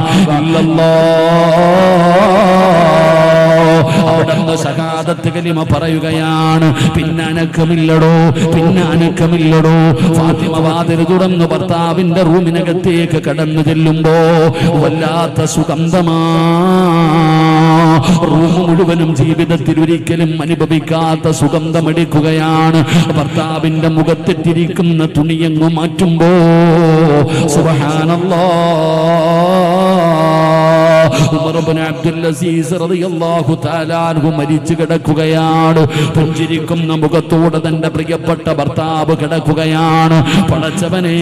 ഇല്ലല്ലാഹ് അവിടുന്ന് സകാദത്ത് കലിമ പറയുകയാണ് പിന്നെ അനക്കമില്ലടോ പിന്നെ അനക്കമില്ലടോ ഫാത്തിമ വാതിൽ തുറന്ന് ഭർത്താവിന്റെ റൂമിനകത്തേക്ക് കടന്നു ചെല്ലുമ്പോ വല്ലാത്ത സുഗന്ധമാ റൂം മുഴുവനും ജീവിതത്തിൽ ഒരിക്കലും അനുഭവിക്കാത്ത സുഗന്ധമെടുക്കുകയാണ് ഭർത്താവിന്റെ മുഖത്തിട്ടിരിക്കുന്ന തുണിയങ്ങ് മാറ്റുമ്പോ സുബഹാനല്ലാ ഉമർ ഇബ്നു അബ്ദുൽ അസീസ് റളിയല്ലാഹു തആല അൻഹു മരിച്ചു കിടക്കുകയാണ് പുഞ്ചിരിക്കുന്ന മുഖത്തോടെ തന്റെ പ്രിയപ്പെട്ട ഭർത്താവ് കിടക്കുകയാണ് പടച്ചവനെ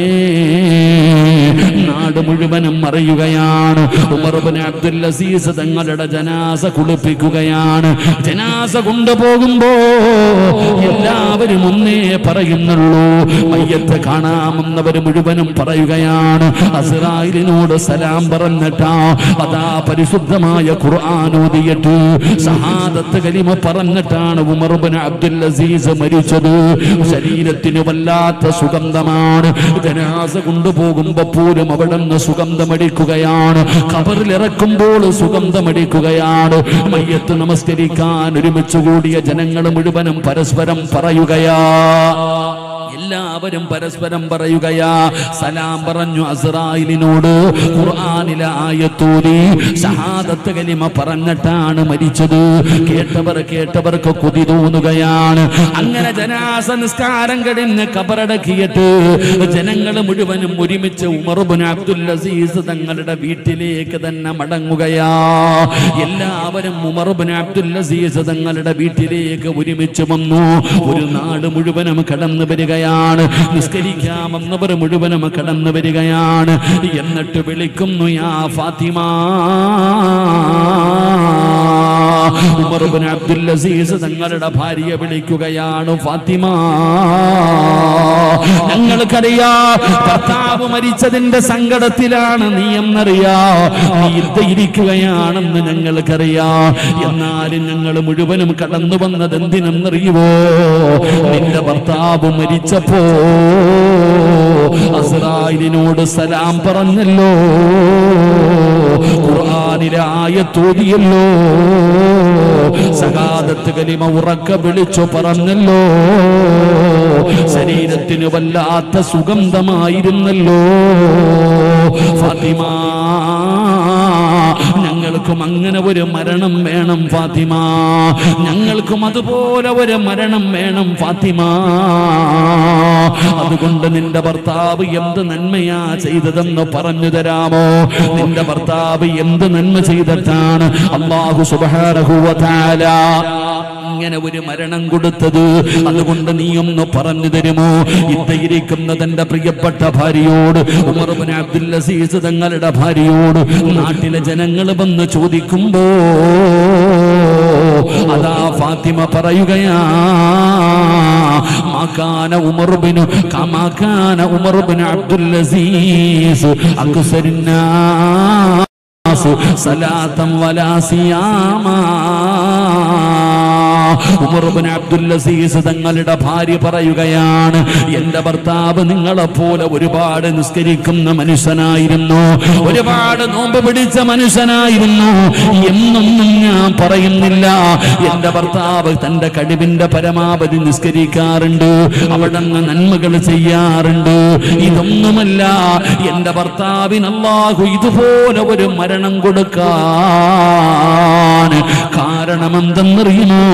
നാട് മുഴുവനും അറിയുകയാണ് ഉമർ ഇബ്നു അബ്ദുൽ അസീസ് തങ്ങളുടെ ജനാസ കുളിപ്പിക്കുകയാണ് ജനാസ കൊണ്ടുപോകുമ്പോ എല്ലാവരും ഒന്നേ പറയുന്നുള്ളൂ മയ്യത്ത് കാണാമെന്നവർ മുഴുവനും പറയുകയാണ് അസ്രായിലിനോട് സലാം പറഞ്ഞിട്ടാ അതാ പരിശുദ്ധമായ ഖുർആൻ ഓതിയിട്ട് ഷഹാദത്ത് കലിമ പറഞ്ഞിട്ടാണ് ഉമർ ഇബ്നു അബ്ദുൽ അസീസ് മരിച്ചത് ശരീരത്തിന് വല്ലാത്ത സുഗന്ധമാണ് ജനാസ കൊണ്ടുപോകുമ്പോ പോലും അവിടെ നിന്ന് സുഗന്ധമടിക്കുകയാണ് ഖബറിലിറക്കുമ്പോൾ സുഗന്ധമടിക്കുകയാണ് മയ്യത്ത് നമസ്കരിക്കാൻ ഒരുമിച്ച് കൂടിയ ജനങ്ങൾ മുഴുവനും പരസ്പരം പറയുകയാ എല്ലാവരും പരസ്പരം പറയുകയാ സലാം പറഞ്ഞു അസ്രായിലിനോട് ഖുർആനിലെ ആയത്തൂരി ഷഹാദത്ത് കലിമ പറഞ്ഞിട്ടാണ് മരിച്ചത് കേട്ടവർ കേട്ടവർക്ക് കൊതി തോന്നുകയാണ് അങ്ങനെ ജനാസ നിസ്കാരം കഴിഞ്ഞ് കബറടക്കിയിട്ട് ജനങ്ങൾ മുഴുവനും ഒരുമിച്ച് ഉമർബുൻ അബ്ദുൽ അസീസ് തങ്ങളുടെ വീട്ടിലേക്ക് തന്നെ മടങ്ങുകയാ എല്ലാവരും ഉമർബുൻ അബ്ദുൽ അസീസ് തങ്ങളുടെ വീട്ടിലേക്ക് ഒരുമിച്ച് വന്നു ഒരു നാട് മുഴുവനും കടന്നു വരികയാണ് നിസ്കരിക്കാമെന്നവർ മുഴുവനും കടന്നു വരികയാണ് എന്നിട്ട് വിളിക്കുന്നു യാ ഫാത്തിമ ഉമർ ഇബ്നു അബ്ദുൽ അസീസ് തങ്ങളുടെ ഭാര്യ വിളിക്കുകയാണ് ഫാത്തിമ ഞങ്ങൾക്കറിയാ ഭർത്താവ് മരിച്ചതിന്റെ സങ്കടത്തിലാണ് നീ എന്നറിയാ നീ ഇരിക്കുകയാണെന്ന് ഞങ്ങൾക്കറിയാ എന്നാലും ഞങ്ങൾ മുഴുവനും കടന്നു വന്നത് എന്തിനെന്നറിയുവോ നിന്റെ ഭർത്താവ് മരിച്ചപ്പോ അസ്രായിലിനോട് സലാം പറഞ്ഞല്ലോ ഖുർആനിലെ ആയത്തോതിയല്ലോ സകാദത്ത് കലിമ ഉറക്ക വിളിച്ചു പറഞ്ഞല്ലോ ശരീരത്തിന് വല്ലാത്ത സുഗന്ധമായിരുന്നല്ലോ ഫാത്തിമ ഞങ്ങൾക്കും അങ്ങനെ ഒരു മരണം വേണം ഫാത്തിമ ഞങ്ങൾക്കും അതുപോലെ ഒരു മരണം വേണം ഫാത്തിമ അതുകൊണ്ട് നിന്റെ ഭർത്താവ് എന്ത് നന്മയാ ചെയ്തതെന്ന് പറഞ്ഞു തരാമോ നിന്റെ ഭർത്താവ് എന്ത് നന്മ ചെയ്തിട്ടാണ് അള്ളാഹു സുബാരഹുവല ഇങ്ങനെ ഒരു മരണം കൊടുത്തത് അതുകൊണ്ട് നീ ഒന്ന് പറഞ്ഞു തരുമോ ഇത്തയിരിക്കുന്ന തന്റെ പ്രിയപ്പെട്ട ഭാര്യയോട് ഉമർബിൻ അബ്ദുൽ അസീസ് തങ്ങളുടെ ഭാര്യയോട് നാട്ടിലെ ജനങ്ങൾ വന്ന് ചോദിക്കുമ്പോ അതാ ഫാത്തിമ പറയുകയാ മാക്കാന ഉമർബിനു കമാക്കാന ഉമർബിൻ അബ്ദുൽ അസീസ് അക്സരിന്നാ സലാത്തം വലാസിയാമാ ഉമർബിൻ അബ്ദുൽ അസീസ് തങ്ങളുടെ ഭാര്യ പറയുകയാണ് എന്റെ ഭർത്താവ് നിങ്ങളെ പോലെ ഒരുപാട് നിസ്കരിക്കുന്ന മനുഷ്യനായിരുന്നു ഒരുപാട് നോമ്പ് പിടിച്ച മനുഷ്യനായിരുന്നു എന്നൊന്നും ഞാൻ പറയുന്നില്ല എന്റെ ഭർത്താവ് തന്റെ കഴിവിന്റെ പരമാവധി നിസ്കരിക്കാറുണ്ട് അവിടുന്ന് നന്മകൾ ചെയ്യാറുണ്ട് ഇതൊന്നുമല്ല എന്റെ ഭർത്താവിന് അല്ലാഹു ഇതുപോലെ ഒരു മരണം കൊടുക്കാൻ കാരണമെന്തെന്നറിയുമോ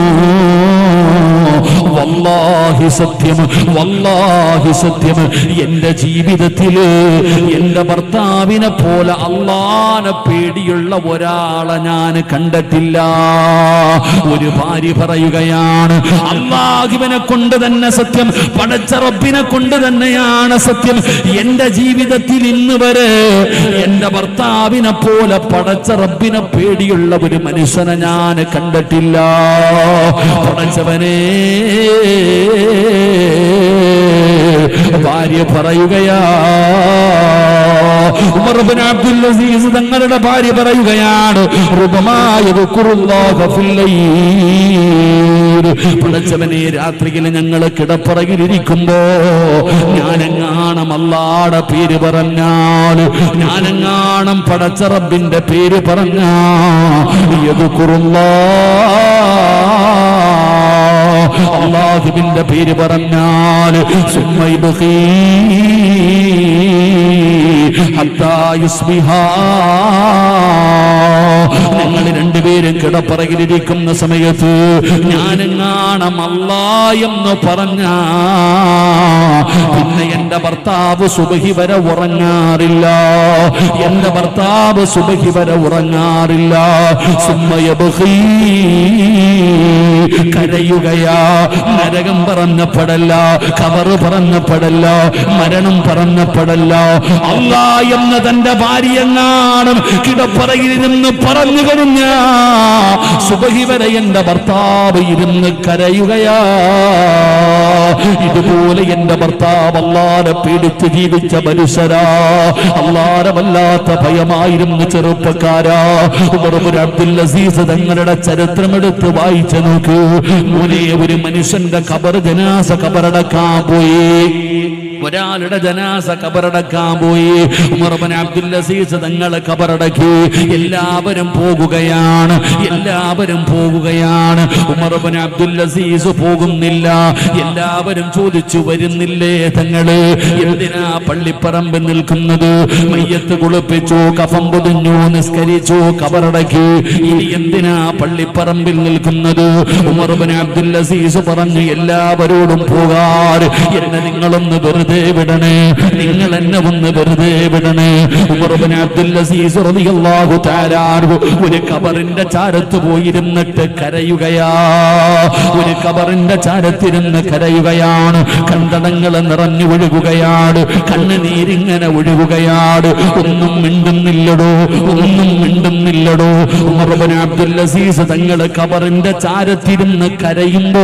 വല്ലാഹി സത്യം വല്ലാഹി സത്യം എന്റെ ജീവിതത്തില് എന്റെ ഭർത്താവിനെ പോലെ അള്ളാനെ പേടിയുള്ള ഒരാളെ ഞാൻ കണ്ടിട്ടില്ല ഒരു ഭാര്യ പറയുകയാണ് അള്ളാഹുവിനെ കൊണ്ട് തന്നെ സത്യം പടച്ച റബ്ബിനെ കൊണ്ട് തന്നെയാണ് സത്യം എന്റെ ജീവിതത്തിൽ ഇന്ന് വരെ എന്റെ ഭർത്താവിനെ പോലെ പടച്ച റബ്ബിനെ പേടിയുള്ള ഒരു മനുഷ്യനെ ഞാൻ കണ്ടിട്ടില്ല പടച്ചവനെ ഭാര്യ പറയുകയാ ഉമർബിൻ അബ്ദുൽ അസീസ് തങ്ങളുടെ ഭാര്യ പറയുകയാണ് റുബമായത് പടച്ചവനെ രാത്രിയിൽ ഞങ്ങൾ കിടപ്പറകിലിരിക്കുമ്പോ ഞാനെങ്ങാണം അല്ലാടെ പേര് പറഞ്ഞാൽ ഞാനെങ്ങാണം പടച്ചറബിന്റെ പേര് പറഞ്ഞ അള്ളാഹുവിന്റെ പേര് പറഞ്ഞാൽ സുമ്മൈബഹീ ഹത്താ യുസ്ബിഹാ ഞങ്ങൾ രണ്ടുപേരും കിടപ്പറകിലിരിക്കുന്ന സമയത്ത് ഞാനെങ്ങാണം അല്ല എന്ന് പറഞ്ഞ പിന്നെ എന്റെ ഭർത്താവ് സുബഹി വരെ ഉറങ്ങാറില്ല എന്റെ ഭർത്താവ് സുബഹി വരെ ഉറങ്ങാറില്ല സുമ്മയബഹീ കരയുകയാ നരകം പറഞ്ഞപ്പെടല്ല കവറ് പറഞ്ഞപ്പെടല്ല മരണം പറഞ്ഞപ്പെടല്ല അല്ലാ എന്ന തന്റെ ഭാര്യങ്ങാണം കിടപ്പറയിൽ ഇരുന്ന് പറഞ്ഞു കഴിഞ്ഞ സുബഹി വരെ എന്റെ ഭർത്താവ് ഇരുന്ന് കരയുകയാ ഇതുപോലെ എന്റെ ഭർത്താവ് അല്ലാതെ പേടിച്ച് ജീവിച്ച മനുഷ്യരാ അല്ലാതെ വല്ലാത്ത ഭയമായിരുന്നു ചെറുപ്പക്കാരാ ഉമറുബുൽ അബ്ദുൽ അസീസ് തങ്ങളുടെ ചരിത്രമെടുത്ത് വായിച്ചു നോക്ക് മോനെ ഒരു മനുഷ്യന്റെ കബർ ജനാസ കബറടക്കാൻ പോയി ഒരാളുടെ ജനാസ കബറടക്കാൻ പോയി ഉമർബൻ അബ്ദുൽ അസീസ് തങ്ങളെ കബറടക്കി എല്ലാവരും പോകുകയാണ് എല്ലാവരും പോകുകയാണ് ഉമർബൻ അബ്ദുൽ അസീസ് പോകുന്നില്ല എല്ലാവരും ചോദിച്ചു വരുന്നില്ലേ തങ്ങള് എന്തിനാ പള്ളിപ്പറമ്പ് നിൽക്കുന്നത് മയ്യത്ത് കുളിപ്പിച്ചു കഫം പൊതിഞ്ഞു നിസ്കരിച്ചു കബറടക്കി ഇനി എന്തിനാ പള്ളിപ്പറമ്പിൽ നിൽക്കുന്നത് ഉമർബൻ അബ്ദുൽ അസീസ് പറഞ്ഞു എല്ലാവരോടും പോകാറ് എന്നെ നിങ്ങളൊന്ന് വെറുതെ വിടണേ നിങ്ങൾ എന്നെ ഒന്ന് വെറുതെ വിടണേ ഉമർബൻ അബ്ദുൽ അസീസ് റളിയല്ലാഹു തആല അൻഹു ഒരു കബറിന്റെ ചാരത്ത് പോയിരുന്നിട്ട് കരയുകയാ ഒരു കബറിന്റെ ചാരത്തിരുന്ന് കരയുകയാണ് കണ്ടടങ്ങൾ നിറഞ്ഞു ഒഴുകുകയാണ് കണ്ണുനീരിങ്ങനെ ഒഴുകുകയാണ് ഒന്നും മിണ്ടുന്നില്ലടോ ഒന്നും മിണ്ടുന്നില്ലടോ ഉമർബൻ അബ്ദുൽ അസീസ് തങ്ങൾ കബറിന്റെ ചാരത്തിരുന്ന് കരയുമ്പോ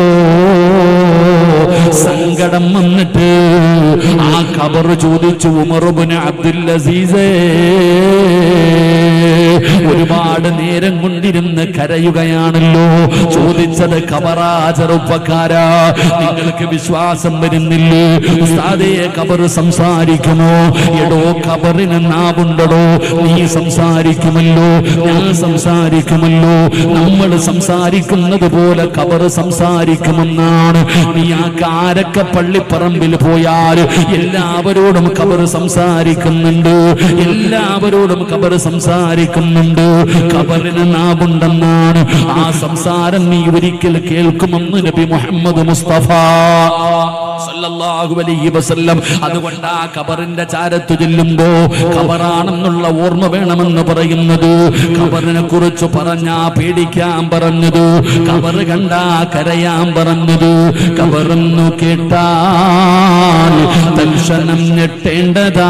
സങ്കടം വന്നിട്ട് ആ കബർ ചോദിച്ചു ഉമറുബിന് അബ്ദുൽ അസീസേ ഒരുപാട് നേരം കൊണ്ടിരുന്ന ചാരത്തിരുന്ന് കരയുകയാണല്ലോ ചോദിച്ചത് കബറാ ചെറുപ്പക്കാരാ നിങ്ങൾക്ക് വിശ്വാസം വരുന്നില്ലേ ഉസ്താദേ കബർ സംസാരിക്കുമോ എടോ കബറിന് നാവുണ്ടടോ നീ സംസാരിക്കുമല്ലോ ഞാൻ സംസാരിക്കുമല്ലോ നമ്മൾ സംസാരിക്കുന്നത് പോലെ കബർ സംസാരിക്കുമെന്നാണ് നീ ആ കാരക്ക പള്ളിപ്പറമ്പിൽ പോയാൽ എല്ലാവരോടും കബർ സംസാരിക്കുന്നുണ്ട് എല്ലാവരോടും കബർ സംസാരിക്കുന്നുണ്ട് കബറിന് നാവുണ്ടെന്നാണ് ആ സംസാരം നീ ഒരിക്കൽ കേൾക്കുമെന്ന് നബി മുഹമ്മദ് മുസ്തഫ സല്ലല്ലാഹു അലൈഹി വസല്ലം അതുകൊണ്ട് ആ കബറിന്റെ ചാരത്ത് ചെല്ലുമ്പോ കബറാണെന്നുള്ള ഓർമ്മ വേണമെന്ന് പറയുന്നത് കബറിനെ കുറിച്ച് പറഞ്ഞാ പേടിക്കാൻ പറഞ്ഞത് കബറ് കണ്ടാ കരയാൻ പറഞ്ഞത് കബറെന്നു കേട്ടാൽ ദർശനം ഞെട്ടേണ്ടതാ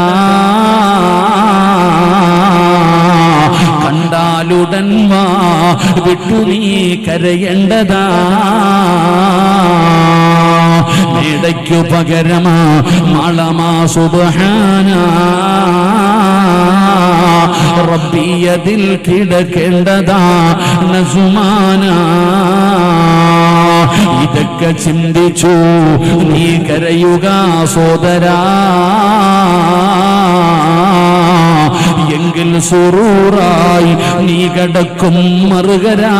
കണ്ടാലുടൻ വാ വിട്ടു നീ കരയേണ്ടതാ മേടയ്ക്കു പകരമാ മളമാ സുബഹാന റബ്ബിയതിൽ കിടക്കേണ്ടതാ നസുമാന ഇതൊക്കെ ചിന്തിച്ചു നീ കരയുക സോദരാ എങ്കിൽ സുറൂറായി നീ കിടക്കും മറുകരാ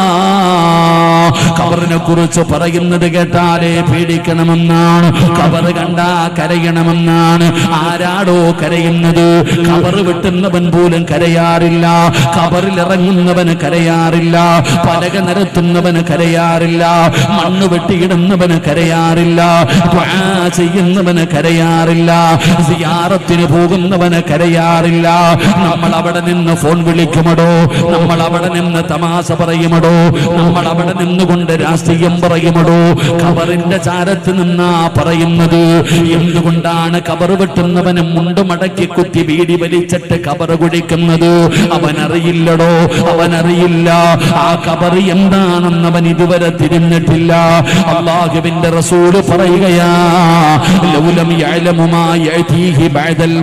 കബറിനെ കുറിച്ച് പറയുന്നത് കേട്ടാലേ പേടിക്കണമെന്നാണ് കബർ കണ്ടാ കരയണമെന്നാണ് ആരാടോ കരയുന്നത് കബർ വെട്ടുന്നവൻ പോലും കരയാറില്ല കബറിൽ ഇറങ്ങുന്നവന് കരയാറില്ല പലക നിരത്തുന്നവന് കരയാറില്ല മണ്ണ് വെട്ടിയിടുന്നവന് കരയാറില്ല ദ്വാ ചെയ്യുന്നവന് കരയാറില്ല സിയാറത്തിന് പോകുന്നവന് കരയാറില്ല നമ്മൾ അവിടെ നിന്ന് ഫോൺ വിളിക്കുമടോ നമ്മൾ അവിടെ നിന്ന് തമാശ പറയുമടോ നമ്മൾ അവിടെ നിന്നുകൊണ്ട് രാഷ്ട്രീയം പറയുമടോ കബറിന്റെ ചാരത്ത് നിന്നാ പറയുന്നത് എന്തുകൊണ്ടാണ് കബർ വെട്ടുന്നവന് മുണ്ട് മടക്കി കുത്തി വീടി വലിച്ചിട്ട് കബർ കുടിക്കുന്നത് അവനറിയില്ലടോ അവനറിയില്ല ആ കബർ എന്താണെന്ന് അവൻ ഇതുവരെ തിരിഞ്ഞിട്ടില്ല അള്ളാഹുവിന്റെ റസൂല് പറയുകയാ ലൗലം യഅലമു മാ യഅതീഹി ബഅദൽ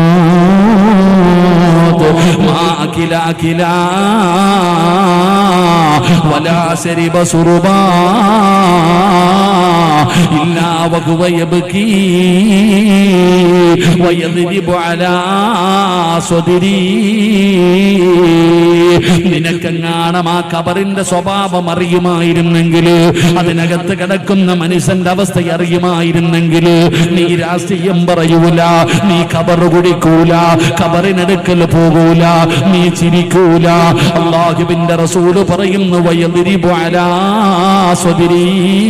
മൗത്ത് മാ അകില അകില വലാ ശരിബ സുറുബാ ഇല്ലാ വഹുവ യബ്കീ വയദ്രിബു അലാ സ്വദിരീ നിനക്കെങ്ങാണം ആ കബറിന്റെ സ്വഭാവം അറിയുമായിരുന്നെങ്കിൽ അതിനകത്ത് കിടക്കുന്ന മനുഷ്യന്റെ അവസ്ഥ അറിയുമായിരുന്നെങ്കിൽ നീ രാഷ്ട്രീയം പറയൂല നീ കബർ കുടിക്കൂല കബറിനടുക്കൽ പോകൂല നീ ചിരിക്കൂല അള്ളാഹുവിന്റെ റസൂല് പറയുന്നു വയതിരിബു അലാ സ്വദിരീ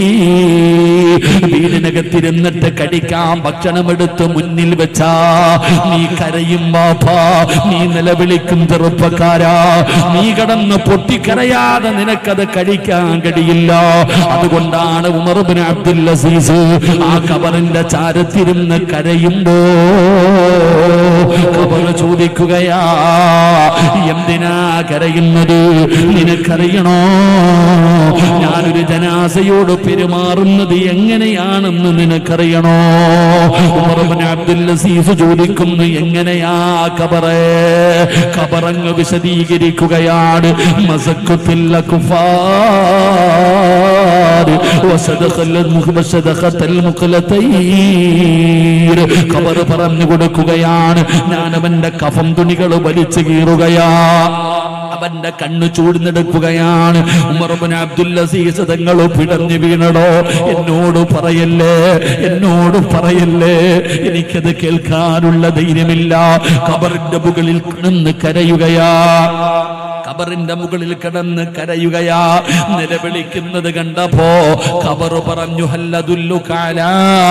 വീടിനകത്തിരുന്നിട്ട് കടിക്കാൻ ഭക്ഷണമെടുത്ത് മുന്നിൽ വെച്ചാ നീ കരയും ബാപ്പാ നീ നിലവിളിക്കും ചെറുപ്പക്കാരാ നീ കടന്ന് പൊട്ടിക്കരയാതെ നിനക്കത് കഴിക്കാൻ കഴിയില്ല അതുകൊണ്ടാണ് ഉമർബിൻ അബ്ദുൽ അസീസ് ആ കബറിന്റെ ചാരത്തിരുന്ന് കരയുമ്പോ കബർ ചോദിക്കുകയാ എന്തിനാ കരയുന്നത് നിനക്കറിയണോ ഞാനൊരു ജനാസയോട് പെരുമാറുന്നത് എങ്ങനെയാണെന്ന് നിനക്കറിയണോ ഉമർബിൻ അബ്ദുൽ അസീസ് ചോദിക്കുന്നു എങ്ങനെയാ കബറേ കബറങ്ങ് വിശദീകരിക്കുകയാണ് മസക്കുത്തില്ല കുഫാർ വസദഖൽ മുഖ്ബസദഖത്തൽ മുഖലതൈർ ഖബർ പറഞ്ഞു കൊടുക്കുകയാണ് ഞാൻ അവന്റെ കഫം തുണികൾ വലിച്ചു കീറുകയാ അവന്റെ കണ്ണ് ചൂടുന്നെടുക്കുകയാണ് ഉമർബിൻ അബ്ദുൽ അസീസ് തങ്ങൾ പിടഞ്ഞു വീണടോ എന്നോട് പറയല്ലേ എന്നോട് പറയല്ലേ എനിക്കത് കേൾക്കാനുള്ള ധൈര്യമില്ല കബറിന്റെ മുകളിൽ കിടന്ന് കരയുകയാ കബറിന്റെ മുകളിൽ കിടന്ന് കരയുകയാ നിലവിളിക്കുന്നത് കണ്ടപ്പോ കബർ പറഞ്ഞു ഹല്ലതുല്ലു കാല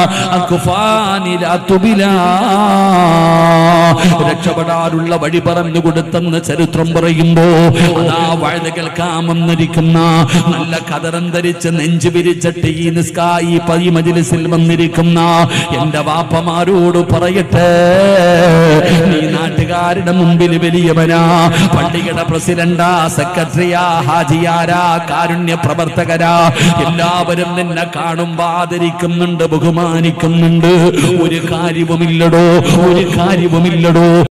രക്ഷപ്പെടാനുള്ള വഴി പറഞ്ഞു കൊടുത്തെന്ന് ചരിത്രം പറയുമ്പോ അതാ വാഴ കേൾക്കാമെന്നിരിക്കുന്ന നല്ല കതറം ധരിച്ച് നെഞ്ചു വിരിച്ചിട്ട് ഈ നിസ്കാ ഈ പതി മജിലിസിൽ വന്നിരിക്കുന്ന എന്റെ വാപ്പമാരോട് പറയട്ടെ നീ നാട്ടുകാരുടെ മുമ്പിൽ വലിയവനാ പള്ളിയുടെ പ്രസിഡന്റാ സെക്രട്ടറിയാ ഹാജിയാരാ കാരുണ്യ പ്രവർത്തകരാ എല്ലാവരും നിന്നെ കാണുമ്പോ ആദരിക്കുന്നുണ്ട് ബഹുമാനിക്കുന്നുണ്ട് ഒരു കാര്യവുമില്ലടോ ഒരു കാര്യവുമില്ലടോ